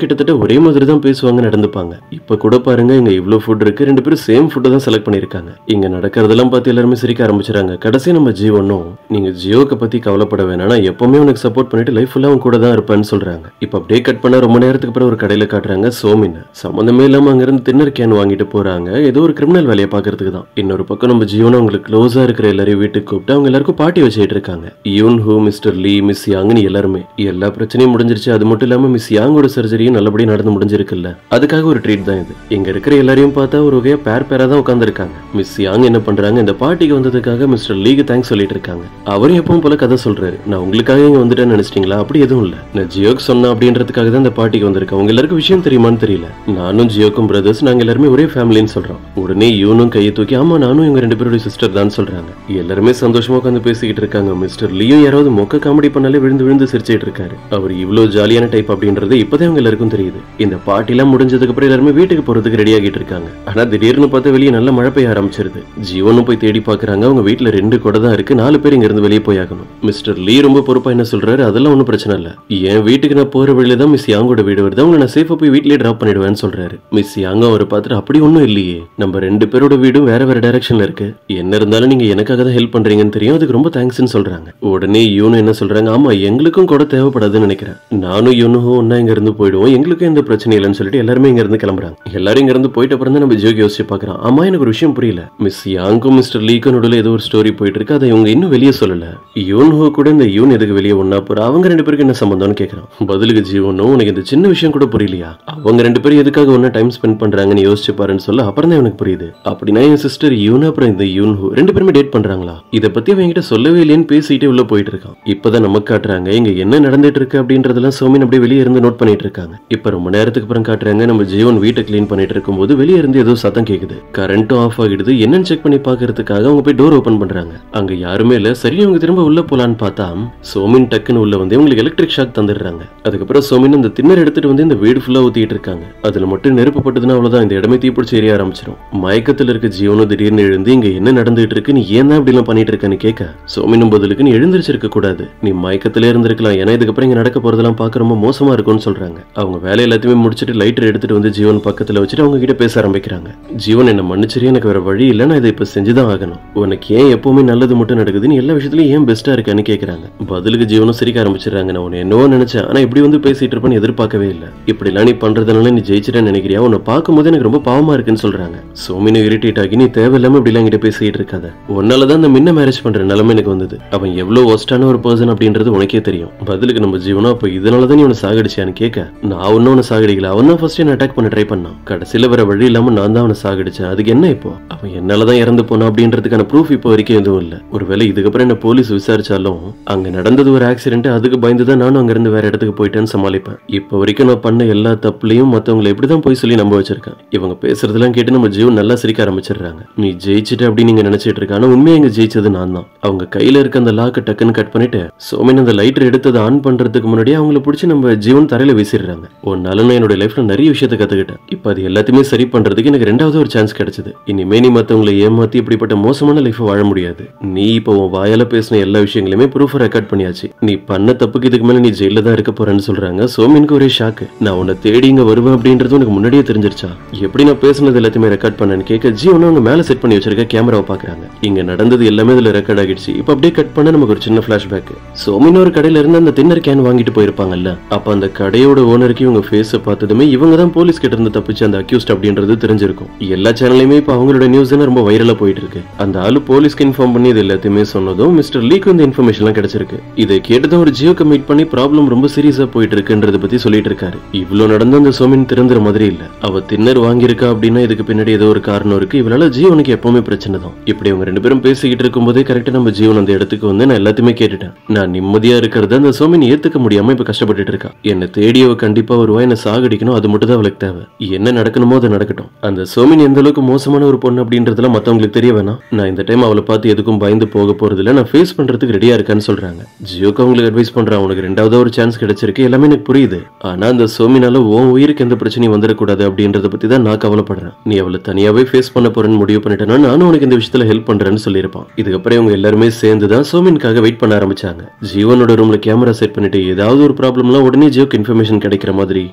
ஒரே மாதிரி தான் பேசுவாங்க நடந்துப்பாங்க இப்ப கூட பாருங்க இங்க இவ்ளோ ஃபுட் இருக்கு ரெண்டு பேரும் சேம் ஃபுட் தான் செலக்ட் பண்ணிருக்காங்க இங்க நடக்கிறதெல்லாம் பார்த்து எல்லாருமே சிரிக்க ஆரம்பிச்சுறாங்க கடைசி நம்ம ஜீவனும் நீங்க ஜியோக்க பத்தி கவலைப்பட வேணாம் நான் எப்பவுமே உனக்கு சப்போர்ட் பண்ணிட்டு லைஃப் ஃபுல்லா உன் கூட தான் இருப்பேன்னு சொல்றாங்க இப்ப அப்படியே கட் பண்ண ரொம்ப நேரத்துக்கு அப்புறம் ஒரு கடையில காட்டுறாங்க சோமின் சம்மந்தமே இல்லாம அங்க இருந்து தின்னர் கேன் வாங்கிட்டு போறாங்க ஏதோ ஒரு கிரிமினல் வேலையை பாக்குறதுக்கு தான் இன்னொரு பக்கம் நம்ம ஜீவனும் அவங்களுக்கு க்ளோஸா இருக்கிற எல்லாரையும் வீட்டுக்கு கூப்பிட்டு அவங்க எல்லாருக்கும் பார்ட்டி வச்சுட்டு இருக்காங்க Yoon Hu mister Lee miss யாங்னு எல்லாருமே எல்லா பிரச்சனையும் முடிஞ்சிருச்சு அது மட்டும் இல்லாம மிஸ் யாங்கோட சர்ஜரியும் நல்லபடியா நடந்து முடிஞ்சிருக்குல்ல அதுக்காக ஒரு ட்ரீட் தான் இது இங்க இருக்கிற எல்லாரையும் பார்த்தா ஒரு வகையா பேர் பேரா தான் உட்காந்துருக்காங்க மிஸ் யாங் என்ன பண்றாங்க இந்த பார்ட்டிக்கு வந்ததுக்காக மிஸ்டர் லீக்கு தேங்க்ஸ் சொல்லிட்டு இருக்காங்க அவரும் எப்பவும் போல கதை சொல்றாரு நான் உங்களுக்காக இங்க வந்துட்டேன்னு நினைச்சிட்டீங்களா அப்படி எதுவும் இல்ல நான் ஜியோக்கு சொன்னேன் அப்படின்றதுக்காக தான் இந்த பார்ட்டிக்கு வந்திருக்கேன் உங்க எல்லாருக்கும் விஷயம் தெரியுமான்னு தெரியல நானும் ஜியோக்கும் பிரதர்ஸ் நாங்க எல்லாருமே ஒரே ஃபேமிலின்னு சொல்றோம் உடனே யூனும் கையை தூக்கி ஆமா நானும் இவங்க ரெண்டு பேருடைய சிஸ்டர் தான் சொல்றாங்க எல்லாருமே சந்தோஷமா உட்காந்து பேசிக்கிட்டு இருக்காங்க மிஸ்டர் லியும் யாராவது மொக்க காமெடி பண்ணாலே விழுந்து விழுந்து சிரிச்சிட்டு இருக்காரு அவர் இவ்வளவு ஜாலியான டைப் அப்படின்றது இப்பதான் இவங்க எல்லாருக்கும் தெரியுது இந்த பார்ட்டிலாம் முடிஞ்சதுக்கு அப்புறம் எல்லாருமே வீட்டுக்கு போறதுக்கு ரெடி ஆகிட்டு இருக்காங்க ஆனா திடீர்னு பார்த்தா வெளியே நல்ல மழை பெய்ய ஆரம்பிச்சிருது ஜீவனும் போய் தேடி பாக்குறாங்க அவங்க வீட்டுல ரெண்டு கொடை தான் இருக்கு நாலு பேர் இங்க இருந்து வெளியே போய் ஆகணும் மிஸ்டர் லீ ரொம்ப பொறுப்பா என்ன சொல்றாரு அதெல்லாம் ஒன்றும் பிரச்சனை இல்ல என் வீட்டுக்கு நான் போற வழியில தான் மிஸ் யாங்கோட வீடு வருது அவங்க நான் சேஃபா போய் வீட்லயே டிராப் பண்ணிடுவேன்னு சொல்றாரு மிஸ் யாங்க அவரை பார்த்துட்டு அப்படி ஒன்றும் இல்லையே நம்ம ரெண்டு பேரோட வீடும் வேற வேற டைரக்ஷன்ல இருக்கு என்ன இருந்தாலும் நீங்க எனக்காக தான் ஹெல்ப் பண்றீங்கன்னு தெரியும் அதுக்கு ரொம்ப தேங்க்ஸ்னு சொல்றாங்க உடனே யூனு என்ன சொல்றாங்க ஆமா எங்களுக்கும் கூட தேவைப்படாதுன்னு நினைக்கிறேன் நானும் யூனும் ஒன்னா இங்க இருந்து போயிடுவோம் எங்களுக்கும் எந்த பிரச்சனை இல்லைன்னு சொல்லிட்டு எல்லாருமே இங்க இருந்து கிளம்புறாங்க எல்லாரும் இங்க இருந்து போயிட்ட அப்புறம் தான் நம்ம ஜோகி யோசிச்சு பாக்குறோம் ஆமா எனக்கு ஒரு விஷயம் புரியல மிஸ் யாங்கும் மிஸ்டர் லீக்கும் நடுவில் ஏதோ ஒரு ஸ்டோரி போயிட்டு இருக்கு அதை இவங்க இன்னும் வெளியே சொல்லல யூன் ஹோ கூட இந்த யூன் எதுக்கு வெளியே ஒன்னா போறா அவங்க ரெண்டு பேருக்கு என்ன சம்பந்தம்னு கேக்குறான் பதிலுக்கு ஜீவனும் உனக்கு இந்த சின்ன விஷயம் கூட புரியலையா அவங்க ரெண்டு பேரும் எதுக்காக ஒன்னா டைம் ஸ்பெண்ட் பண்றாங்கன்னு யோசிச்சு பாருன்னு சொல்ல அப்புறம் தான் எனக்கு புரியுது அப்படின்னா என் சிஸ்டர் யூன் அப்புறம் இந்த யூன் ஹூ ரெண்டு பேருமே டேட் பண்றாங்களா இத பத்தி அவன் என்கிட்ட சொல்லவே இல்லையேன்னு பேசிட்டே உள்ள போயிட்டு இருக்கான் இப்பதான் நமக்கு காட்டுறாங்க இங்க என்ன நடந்துட்டு இருக்கு அப்படின்றதெல்லாம் சோமின் அப்படியே வெளியே இருந்து நோட் பண்ணிட்டு இருக்காங்க இப்ப ரொம்ப நேரத்துக்கு அப்புறம் காட்டுறாங்க நம்ம ஜீவன் வீட்டை க்ளீன் பண்ணிட்டு இருக்கும்போது வெளியே இருந்து ஏதோ சத்தம் கேக்குது கரண்ட்டும் ஆஃப் ஆகிடுது என்னன்னு செக் பண்ணி பாக்குறதுக்காக அவங்க போய் டோர் ஓபன் பண்றாங்க அங்க யாருமே இல்ல சரி அவங்க திரும்ப உள்ள போலான்னு பார்த்தா சோமின் டக்குன்னு உள்ள வந்து இவங்களுக்கு எலக்ட்ரிக் ஷாக் தந்துடுறாங்க அதுக்கப்புறம் சோமின் அந்த திண்ணர் எடுத்துட்டு வந்து இந்த வீடு ஃபுல்லா ஊத்திட்டு இருக்காங்க அதுல மட்டும் நெருப்பு பட்டதுன்னா அவ்வளவுதான் இந்த இடமே தீப்பிடிச்சு எரிய ஆரம்பிச்சிடும் மயக்கத்துல இருக்க ஜீவனும் திடீர்னு எழுந்து இங்க என்ன நடந்துட்டு இருக்கு நீ ஏன் தான் இப்படி எல்லாம் பண்ணிட்டு இருக்கன்னு கேட்க சோமினும் பதிலுக்கு நீ எழுந்திருச்சிருக்க கூடாது நீ மயக்கத்திலே இருந்திருக்கலாம் ஏன்னா இதுக்கப்புறம் இங்க நடக்க போறதெல்லாம் பார்க்க ரொம்ப மோசமா இருக்கும்னு சொல்றாங்க அவங்க வேலை எல்லாத்தையுமே முடிச்சிட்டு லைட்டர் எடுத்துட்டு வந்து ஜீவன் பக்கத்துல வச்சுட்டு அவங்க கிட்ட பேச ஆரம்பிக்கிறாங்க ஜீவன் என்ன மன்னிச்சிரு எனக்கு வேற வழி இல்ல நான் இதை இப்ப செஞ்சுதான் ஆகணும் உனக்கு ஏன் எப்பவுமே நல்லது மட்டும் நடக்குது நீ எல்லா விஷயத்துலயும் ஏன் பெஸ்டா இருக்கான்னு கேக்குறாங்க பதிலுக்கு ஜீவனும் சிரிக்க ஆரம்பிச்சிடுறாங்க நான் உன்னை என்னவோ நினைச்சேன் ஆனா இப்படி வந்து பேசிட்டு இருப்பேன்னு எதிர்பார்க்கவே இல்ல இப்படி எல்லாம் நீ பண்றதுனால நீ ஜெயிச்சிட்டேன்னு நினைக்கிறியா உன்னை பார்க்கும்போது எனக்கு ரொம்ப பாவமா இருக்குன்னு சொல்றாங்க சோமினு இரிட்டேட் ஆகி நீ தேவையில்லாம இப்படி எல்லாம் என்கிட்ட பேசிட்டு இருக்காத உன்னாலதான் இந்த முன்ன மேரேஜ் பண்ற நிலைமை எனக்கு வந்தது அவன் எவ்வளவு ஒஸ்டான ஒரு பர்சன் அப்படின்றது உனக்கே தெரியும் பதிலுக்கு நம்ம ஜீவனா அப்ப இதனாலதான் நீ உன்னை சாகடிச்சியான்னு கேட்க நான் ஒன்னும் உன்னை சாகடிக்கல அவன் தான் ஃபர்ஸ்ட் என்ன அட்டாக் பண்ண ட்ரை பண்ணான் கடைசியில வேற வழி இல்லாம நான் தான் அவனை சாகடிச்சேன் அதுக்கு என்ன இப்போ அவன் என்னாலதான் இறந்து போனான் அப்படின்றதுக்கான ப்ரூஃப் இப்போ வரைக்கும் எதுவும் இல்ல ஒருவேளை இதுக்கப்புறம் என்ன போலீஸ் விசாரிச்சாலும் அங்க நடந்தது ஒரு ஆக்சிடென்ட் அதுக்கு பயந்து தான் நானும் அங்க இருந்து வேற இடத்துக்கு போயிட்டேன்னு சமாளிப்பேன் இப்போ வரைக்கும் நான் பண்ண எல்லா தப்புலையும் மத்தவங்களை எப்படிதான் போய் சொல்லி நம்ப வச்சிருக்கேன் இவங்க பேசுறதெல்லாம் கேட்டு நம்ம ஜீவன் நல்லா சிரிக்க ஆரம்பிச்சிடுறாங்க நீ ஜெயிச்சிட்ட அப்படின்னு நீங்க நினைச்சிட்டு இருக்க ஆனா உண்மையா இங்க ஜெயிச்சது நான் தான் அவங்க கையில இருக்க அந்த லாக்க டக்குன்னு கட் பண்ணிட்டு சோமின் அந்த லைட்டர் எடுத்ததை ஆன் பண்றதுக்கு முன்னாடியே அவங்கள பிடிச்சி நம்ம ஜீவன் தரையில வீசிடுறாங்க உன்னால நான் என்னோட லைஃப்ல நிறைய விஷயத்தை கத்துக்கிட்டேன் இப்போ அது எல்லாத்தையுமே சரி பண்றதுக்கு எனக்கு ரெண்டாவது ஒரு சான்ஸ் கிடைச்சது இனிமே நீ மத்தவங்களை ஏமாத்தி இப்படிப்பட்ட மோசமான லைஃப் வாழ முடியாது நீ இப்போ உன் வாயால பேசின எல்லா விஷயங்களையுமே ப்ரூஃப் ரெக்கார்ட் பண்ணியாச்சு நீ பண்ண தப்புக்கு இதுக்கு மேல நீ ஜெயில தான் இருக்க போறேன்னு சொல்றாங்க சோமினுக்கு ஒரே ஷாக்கு நான் உன்னை தேடி இங்க வருவேன் அப்படின்றது உனக்கு முன்னாடியே தெரிஞ்சிருச்சா எப்படி நான் பேசுனது எல்லாத்தையுமே ரெக்கார்ட் பண்ணேன்னு கேட்க ஜீவனும் அவங்க மேல செட் பண்ணி வச்சிருக்க கேமராவை பாக்குறாங்க இங்க நடந்தது எல்லாமே இதுல ரெக்கார்ட் ஆகிடுச்சு இப்போ அப்படியே கட் பண்ண நமக்கு ஒரு சின்ன பிளாஷ்பேக் சோமின் ஒரு கடையில இருந்து அந்த தின்னர் கேன் வாங்கிட்டு போயிருப்பாங்கல்ல அப்ப அந்த கடையோட ஓனருக்கு இவங்க ஃபேஸ பார்த்ததுமே இவங்க தான் போலீஸ் கிட்ட இருந்து தப்பிச்சு அந்த அக்யூஸ்ட் அப்படின்றது தெரிஞ்சிருக்கும் எல்லா சேனல்லையுமே இப்போ அவங்களோட நியூஸ் தானே ரொம்ப வைரலா போயிட்டு இருக்கு அந்த ஆளு போலீஸ்க்கு இன்ஃபார்ம் பண்ணி இது எல்லாத்தையுமே சொன்னதும் மிஸ்டர் லீக்கு இந்த இன்ஃபர்மேஷன்லாம் கிடைச்சிருக்கு இதை கேட்டதும் ஒரு ஜியோக்கு மீட் பண்ணி ப்ராப்ளம் ரொம்ப சீரியஸா போயிட்டு இருக்குன்றத பத்தி சொல்லிட்டு இருக்காரு இவ்வளவு நடந்து அந்த சோமின் திருந்துற மாதிரி இல்ல அவ தின்னர் வாங்கியிருக்கா அப்படின்னா இதுக்கு பின்னாடி ஏதோ ஒரு காரணம் இருக்கு இவளால ஜீவனுக்கு எப்பவுமே பிரச்சனை தான் இப்படி அவங்க ரெண்டு பேரும் பேசிக்கிட்டு இருக்கும்போதே கரெக்டா நம்ம ஜீவன் அந்த இடத்துக்கு வந்து நான் எல்லாத்தையுமே கேட்டுட்டேன் நான் நிம்மதியா இருக்கிறத அந்த சோமின் ஏத்துக்க முடியாம இப்ப கஷ்டப்பட்டுட்டு இருக்கா என்ன தேடியவ கண்டிப்பா வருவா என்ன சாகடிக்கணும் அது மட்டும் தான் அவளுக்கு தேவை என்ன நடக்கணுமோ அது நடக்கட்டும் அந்த சோமின் எந்த அளவுக்கு மோசமான ஒரு பொண்ணு அப்படின்றதுலாம் மத்தவங்களுக்கு தெரிய வேணாம் நான் இந்த டைம் அவளை பார்த்து எதுக்கும் பயந்து போக போறது இல்ல நான் ஃபேஸ் பண்றதுக்கு ரெடியா இருக்கேன்னு சொல்றாங்க ஜியோக்கு அவங்களுக்கு அட்வைஸ் பண்றான் உனக்கு ரெண்டாவது ஒரு சான்ஸ் கிடைச்சிருக்கு எல்லாமே எனக்கு புரியுது ஆனா அந்த சோமினால உன் உயிருக்கு எந்த பிரச்சனையும் வந்துடக்கூடாது அப்படின்றத பத்தி தான் நான் கவலைப்படுறேன் நீ அவளை தனியாவே ஃபேஸ் பண்ண போறேன்னு முடிவு பண்ணிட்டேன்னா நானும் உனக்கு இந்த விஷயத்துல ஹெல்ப் பண்றேன்னு சொல்லியிருப்பான் இதுக்கப்புறம் இவங்க எல்லாருமே சேர்ந்து தான் சோமின்காக வெயிட் பண்ண ஆரம்பிச்சாங்க ஜீவனோட ரூம்ல கேமரா செட் பண்ணிட்டு ஏதாவது ஒரு ப்ராப்ளம்லாம் உடனே ஜியோக்கு இன்ஃபர்மேஷன் கிடைக்கிற மாதிரி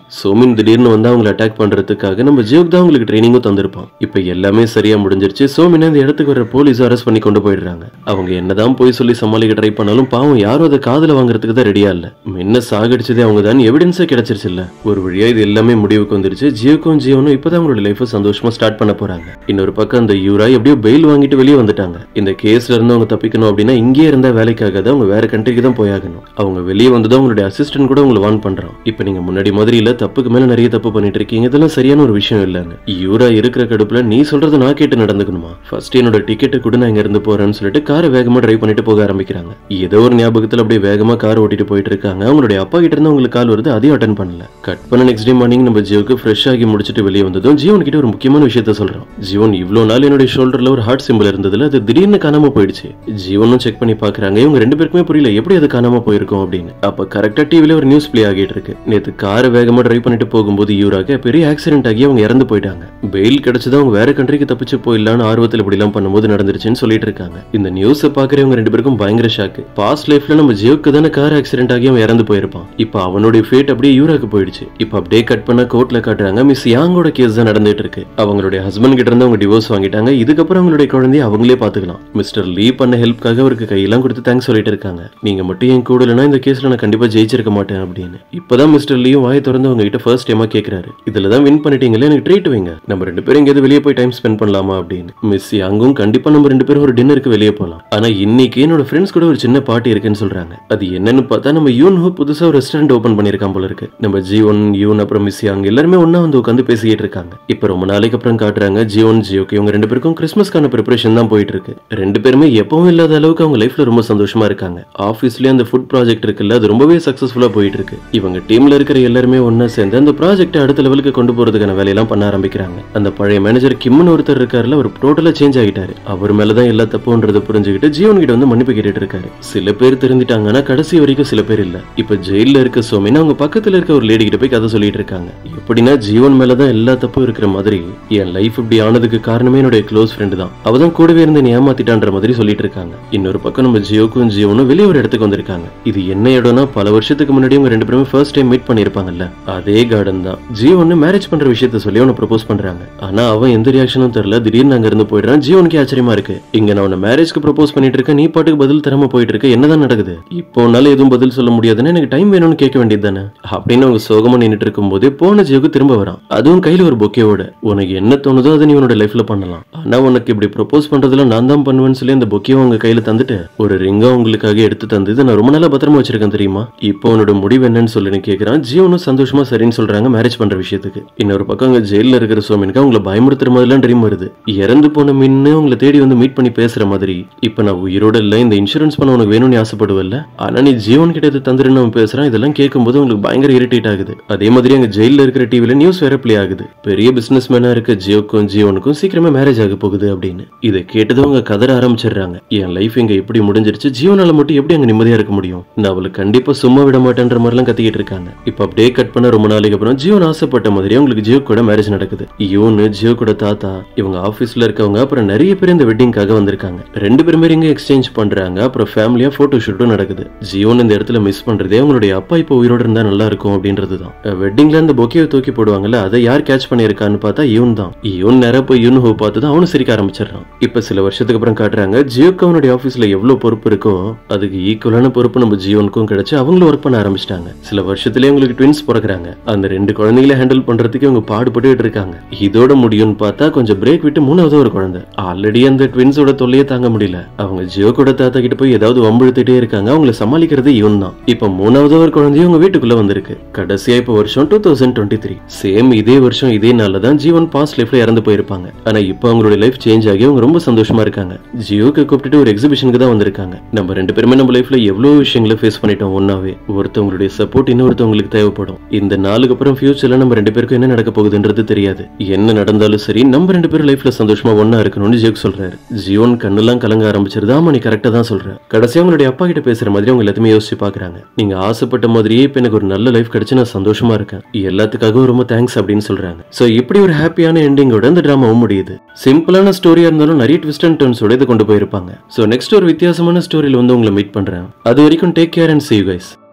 சோமின் திடீர்னு வந்து அவங்களை அட்டாக் பண்றதுக்காக நம்ம ஜியோக் தான் அவங்களுக்கு ட்ரைனிங்கும் தந்திருப்பான் இப்ப எல்லாமே சரியா முடிஞ்சிருச்சு சோமினை இந்த இடத்துக்கு வர போலீஸ் அரெஸ்ட் பண்ணி கொண்டு போயிடுறாங்க அவங்க என்னதான் போய் சொல்லி சமாளிக்க ட்ரை பண்ணாலும் பாவம் யாரும் அதை காதுல வாங்குறதுக்கு தான் ரெடியா இல்ல முன்ன சாகடிச்சதே அவங்க தான் எவிடன்ஸே கிடைச்சிருச்சு இல்ல ஒரு வழியா இது எல்லாமே முடிவுக்கு வந்துருச்சு ஜியோக்கும் ஜியோனும் இப்பதான் அவங்களோட லைஃபை சந்தோஷமா ஸ்டார்ட் பண்ண போறாங்க இன்னொரு பக்கம் அந்த யூரா எப்படியோ பெயில் வாங்கிட்டு வெளியே வந்துட்டாங்க இந்த கேஸ்ல இருந்து அவங்க தப்பிக்கணும் அப்படின்னா இங்கேயே இருந்தா வேலைக்காகாது அவங்க வேற கண்ட்ரிக்கு தான் போயாகணும் அவங்க வெளியே வந்ததும் அவங்களுடைய அசிஸ்டன்ட் கூட உங்களை வான் பண்றான் இப்ப நீங்க முன்னாடி மாதிரி இல்ல தப்புக்கு மேல நிறைய தப்பு பண்ணிட்டு இருக்கீங்க இதெல்லாம் சரியான ஒரு விஷயம் இல்லன்னு யூரா இருக்கிற கடுப்புல நீ சொல்றத நான் கேட்டு நடந்துக்கணுமா ஃபர்ஸ்ட் என்னோட டிக்கெட்டை கூட நான் இங்க இருந்து போறேன்னு சொல்லிட்டு காரை வேகமா டிரைவ் பண்ணிட்டு போக ஆரம்பிக்கிறாங்க ஏதோ ஒரு ஞாபகத்துல அப்படியே வேகமா கார் ஓட்டிட்டு போயிட்டு இருக்காங்க அவங்களுடைய அப்பா கிட்ட இருந்து உங்களுக்கு கால் வருது அதையும் அட்டன் பண்ணல கட் பண்ண நெக்ஸ்ட் டே மார்னிங் நம்ம ஜியோக்கு ஃப்ரெஷ் ஆகி முடிச்சிட்டு வெளியே வந்ததும் ஜீவன் கிட்ட ஒரு முக்கியமான விஷயத்த சொல்றோம் ஜீவன் இவ்வளவு நாள் என்னுடைய ஷோல்டர்ல ஒரு ஹார்ட் சிம்பிள் இருந்ததுல அது திடீர்னு காணாம போயிடுச்சு ஜீவனும் செக் பண்ணி பாக்குறாங்க இவங்க ரெண்டு பேருக்குமே புரியல எப்படி அது காணாம போயிருக்கும் அப்படின்னு அப்ப கரெக்டா டிவில ஒரு நியூஸ் பிளே ஆகிட்டு இருக்கு நேத்து காரை வேகமா டிரைவ் பண்ணிட்டு போகும்போது யூராக பெரிய ஆக்சிடென்ட் ஆகி அவங்க இறந்து போயிட்டாங்க பெயில் கிடைச்சது அவங்க வேற கண்ட்ரிக்கு தப்பிச்சு போயிடலான்னு ஆர்வத்தில் இப்படி எல்லாம் பண்ணும்போது நடந்துருச்சுன்னு சொல்லிட்டு இருக்காங்க இந்த நியூஸை பாக்குறவங்க ரெண்டு பேருக்கும் பயங்கர ஷாக்கு பாஸ்ட் லைஃப்ல நம்ம ஜியோக்கு தானே கார் ஆக்சிடென்ட் ஆகி அவன் இறந்து போயிருப்பான் இப்போ அவனுடைய ஃபேட் அப்படியே யூராக்கு போயிடுச்சு இப்போ அப்படியே கட் பண்ண கோர்ட்ல காட்டுறாங்க மிஸ் யாங்கோட கேஸ் தான் நடந்துட்டு இருக்கு அவங்களுடைய ஹஸ்பண்ட் கிட்ட இருந்து அவங்க டிவோர்ஸ் வாங்கிட்டாங்க இதுக்கப்புறம் அவங்களுடைய குழந்தைய அவங்களே பாத்துக்கலாம் மிஸ்டர் லீ பண்ண ஹெல்ப்காக அவருக்கு கையெல்லாம் கொடுத்து தேங்க்ஸ் சொல்லிட்டு இருக்காங்க நீங்க மட்டும் என் கூட இல்லைன்னா இந்த கேஸ்ல நான் கண்டிப்பா ஜெயிச்சிருக்க மாட்டேன் அப்படின்னு இப்பதான் மிஸ்டர் லீயும் வாயை திறந்து அவங்க கிட்ட ஃபர்ஸ்ட் டைமா கேக்குறாரு இதுல தான் வின் பண்ணிட்டீங்களே எனக்கு ட்ரீட் வைங்க நம்ம ரெண்டு பேரும் எங்கேயாவது வெளியே போய் டைம் ஸ்பெண்ட் பண்ணலாமா அப்படின்னு மிஸ் யாங்கும் கண்டிப்பா நம்ம ரெண்டு பேரும் ஒரு டின்னருக்கு வெளியே போகலாம் ஆனா இன்னைக்கு என்னோட ஃப்ரெண்ட்ஸ் கூட ஒரு சின்ன பார்ட்டி இருக்குன்னு சொல்றாங்க அது என்னன்னு பார்த்தா நம்ம யூன் ஹோ புதுசா ஒரு ரெஸ்டாரண்ட் ஓபன் பண்ணிருக்கான் போல இருக்கு நம்ம ஜியோன் யூன் அப்புறம் மிஸ் யாங் எல்லாருமே ஒண்ணா வந்து உட்காந்து பேசிக்கிட்டு இருக்காங்க இப்ப ரொம்ப நாளைக்கு அப்புறம் காட்டுறாங்க ஜியோன் ஜியோக்கு இவங்க ரெண்டு பேருக்கும் கிறிஸ்மஸ்க்கான ப்ரிப்பரேஷன் தான் போயிட்டு இருக்கு ரெண்டு பேருமே எப்பவும் இல்லாத அளவுக்கு அவங்க லைஃப்ல ரொம்ப சந்தோஷமா இருக்காங்க ஆபீஸ்லயே அந்த ஃபுட் ப்ராஜெக்ட் இருக்குல்ல அது ரொம்பவே சக்சஸ்ஃபுல்லா போயிட்டு இருக்கு இவங்க டீம்ல இருக்கிற எல்லாருமே ஒண்ணா சேர்ந்து அந்த ப்ராஜெக்ட் அடுத்த லெவலுக்கு கொண்டு போறதுக்கான வேலையெல்லாம் பண்ண ஆரம்பிக்கிறாங்க அந்த பழைய மேனேஜர் கிம்னு ஒருத்தர் இருக்காருல அவர் டோட்டலா சேஞ்ச் ஆகிட்டாரு அவர் மேலதான் எல்லா தப்புன்றதை புரிஞ்சுக்கிட்டு ஜீவன் கிட்ட வந்து மன்னிப்பு கேட்டுட்டு இருக்காரு சில பேர் திருந்திட்டாங்கன்னா கடைசி வரைக்கும் சில பேர் இல்ல இப்ப ஜெயில இருக்க சோமினா அவங்க பக்கத்துல இருக்க ஒரு லேடி கிட்ட போய் கதை சொல்லிட்டு இருக்காங்க எப்படின்னா ஜீவன் மேலதான் எல்லா தப்பும் இருக்கிற மாதிரி என் லைஃப் இப்படி ஆனதுக்கு காரணமே என்னுடைய க்ளோஸ் ஃப்ரெண்டு தான் அவ தான் கூடவே இருந்து நீ ஏமாத்திட்டான்ற மாதிரி சொல்லிட்டு இருக்காங்க இன்னொரு பக்கம் நம்ம ஜியோக்கும் ஜியோனும் வெளியே ஒரு இடத்துக்கு வந்திருக்காங்க இது என்ன இடம்னா பல வருஷத்துக்கு முன்னாடி அவங்க ரெண்டு பேருமே ஃபர்ஸ்ட் டைம் மீட் பண்ணிருப்பாங்கல்ல அதே கார்டன் தான் ஜியோன்னு மேரேஜ் பண்ற விஷயத்த சொல்லி அவனை ப்ரப்போஸ் பண்றாங்க ஆனா அவன் எந்த ரியாக்ஷனும் தெரியல திடீர்னு அங்க இருந்து போயிடுறான் ஜியோனுக்கு ஆச்சரியமா இருக்கு இங்க நான் உன்னை மேரேஜ்க்கு ப்ரப்போஸ் பண்ணிட்டு இருக்க நீ பாட்டுக்கு பதில் தராம போயிட்டு இருக்க என்னதான் நடக்குது இப்போ உன்னால எதுவும் பதில் சொல்ல முடியாதுன்னு எனக்கு டைம் வேணும்னு கேட்க வேண்டியது தானே அப்படின்னு அவங்க சோகமா நின்னுட்டு இருக்கும்போது போன ஜியோக்கு திரும்ப வரான் அதுவும் கையில ஒரு பொக்கேவோட உனக்கு என்ன தோணுதோ அதை நீ உன்னோட லைஃப்ல பண்ணலாம் ஆனா உனக்கு இப்படி ப்ரப்போஸ் பண்றதுல நான் தான் பண்ணுவேன்னு சொல்லி அந்த பொக்கேவை உங்க கையில தந்துட்டு ஒரு ரிங்கா உங்களுக்காக எடுத்து தந்து இதை நான் ரொம்ப நாளா பத்திரமா வச்சிருக்கேன் தெரியுமா இப்போ உன்னோட முடிவு என்னன்னு சொல்லி கேட்கிறான் ஜீவனும் சந்தோஷமா சரின்னு சொல்றாங்க மேரேஜ் பண்ற விஷயத்துக்கு இன்னொரு பக்கம் அங்க ஜெயில இருக்கிற சோமினுக்கு அவங்கள பயமுறுத்துற மாதிரிலாம் ட்ரீம் வருது இறந்து போன மின்னு உங்களை தேடி வந்து மீட் பண்ணி பேசுற மாதிரி இப்ப நான் உயிரோட இல்ல இந்த இன்சூரன்ஸ் பண்ண உனக்கு வேணும்னு ஆசைப்படுவல்ல ஆனா நீ ஜீவன் கிட்ட இது தந்துருன்னு அவன் பேசுறான் இதெல்லாம் கேட்கும்போது உங்களுக்கு பயங்கர இரிட்டேட் ஆகுது அதே மாதிரி அங்க ஜெயில இருக்கிற டிவில நியூஸ் வேற ப்ளே ஆகுது பெரிய பிசினஸ் மேனா இருக்க ஜியோக்கும் ஜீவனுக்கும் சீக்கிரமே மேரேஜ் ஆக போகுது அப்படின்னு இதை கேட்டதும் அவங்க கதற ஆரம்பிச்சிடுறாங்க என் லைஃப் இங்க இப்படி முடிஞ்சிருச்சு ஜீவனால மட்டும் எப்படி அங்க நிம்மதியா இருக்க முடியும் நான் அவளுக்கு கண்டிப்பா சும்மா விட மாட்டேன்ற மாதிரிலாம் கத்திக்கிட்டு இருக்காங்க இப்ப அப்படியே கட் பண்ண ரொம்ப நாளைக்கு அப்புறம் ஜீவன் ஆசைப்பட்ட மாதிரி அவங்களுக்கு ஜியோ கூட மேரேஜ் நடக்குது யூனு ஜியோ கூட தாத்தா இவங்க ஆபீஸ்ல இருக்கவங்க அப்புறம் நிறைய பேர் இந்த வெட்டிங்காக வந்திருக்காங்க ரெண்டு பேருமே இங்க எக்ஸ்சேஞ்ச் பண்றாங்க அப்புறம் ஃபேமிலியா போட்டோ ஷூட்டும் நடக்குது ஜியோன் இந்த இடத்துல மிஸ் பண்றதே அவங்களுடைய அப்பா இப்போ உயிரோட இருந்தா நல்லா இருக்கும் அப்படின்றதுதான் வெட்டிங்ல அந்த பொக்கையை தூக்கி போடுவாங்கல்ல அதை யார் கேட்ச் பண்ணியிருக்கான்னு பார்த்தா யூன் தான் யூன் நேரா போய் யூன் ஹோ பார்த்து தான் அவனும் சிரிக்க ஆரம்பிச்சிடறான் இப்ப சில வருஷத்துக்கு அப்புறம் காட்டுறாங்க ஜியோக்கு அவனுடைய ஆபீஸ்ல எவ்வளவு பொறுப்பு இருக்கோ அதுக்கு ஈக்குவலான பொறுப்பு நம்ம ஜியோனுக்கும் கிடைச்சு அவங்களும் ஒர்க் பண்ண ஆரம்பிச்சிட்டாங்க சில வருஷத்துலயே உங்களுக்கு ட்வின்ஸ் பிறக்குறாங்க அந்த ரெண்டு குழந்தைகளை ஹேண்டில் பண்றதுக்கு இவங்க பாடுபட்டுட்டு இருக்காங்க இதோட முடியும்னு பார்த்தா கொஞ்சம் பிரேக் விட்டு மூணாவது ஒரு குழந்தை ஆல்ரெடி அந்த ட்வின்ஸோட தொல்லையே தாங்க முடியல அவங்க ஜியோ கூட தாத்தா கிட்ட போய் ஏதாவது வம்பிழுத்துட்டே இருக்காங்க அவங்கள சமாளிக்கிறது இவன் தான் இப்ப மூணாவது ஒரு குழந்தையும் உங்க வீட்டுக்குள்ள வந்திருக்கு கடைசியா இப்ப வருஷம் two thousand twenty three same இதே வருஷம் இதே நாள்ல தான் ஜீவன் பாஸ்ட் லைஃப்ல இறந்து போயிருப்பாங்க ஆனா இப்போ அவங்களுடைய லைஃப் சேஞ்ச் ஆகி அவங்க ரொம்ப சந்தோஷமா இருக்காங்க ஜியோக்கு கூப்பிட்டுட்டு ஒரு எக்ஸிபிஷனுக்கு தான் வந்திருக்காங்க நம்ம ரெண்டு பேருமே நம்ம லைஃப்ல எவ்வளவு விஷயங்களை ஃபேஸ் பண்ணிட்டோம் ஒன்னாவே ஒருத்தவங்களுடைய சப்போர்ட் இன்னொருத்தவங்களுக்கு தேவைப்படும் இந்த நாளுக்கு அப்புறம் ஃபியூச்சர்ல நம்ம ரெண்டு பேருக்கும் என்ன நடக்க போகுதுன்றது தெரியாது என்ன நடந்தாலும் சரி நம்ம ரெண்டு பேரும் லைஃப்ல சந்தோஷமா ஒண்ணா இருக்கணும்னு ஜியோக் சொல்றாரு ஜியோன் கண்ணெல்லாம் கலங்க ஆரம்பிச்சிருது ஆமா நீ கரெக்டா தான் சொல்ற கடைசியா அவங்களுடைய அப்பா கிட்ட பேசுற மாதிரி அவங்க எல்லாத்தையுமே யோசிச்சு பாக்குறாங்க நீங்க ஆசைப்பட்ட மாதிரியே இப்ப எனக்கு ஒரு நல்ல லைஃப் கிடைச்சு நான் சந்தோஷமா இருக்கேன் எல்லாத்துக்காகவும் ரொம்ப தேங்க்ஸ் அப்படின்னு சொல்றாங்க சோ இப்படி ஒரு ஹாப்பியான எண்டிங்கோட இந்த டிராமாவும் முடியுது சிம்பிளான ஸ்டோரியா இருந்தாலும் நிறைய ட்விஸ்ட் அண்ட் டர்ன்ஸோட இதை கொண்டு போயிருப்பாங்க சோ நெக்ஸ்ட் ஒரு வித்தியாசமான ஸ்டோரியில வந்து உங்களை மீட் பண்றேன் அது வரைக்கும் take care and see you guys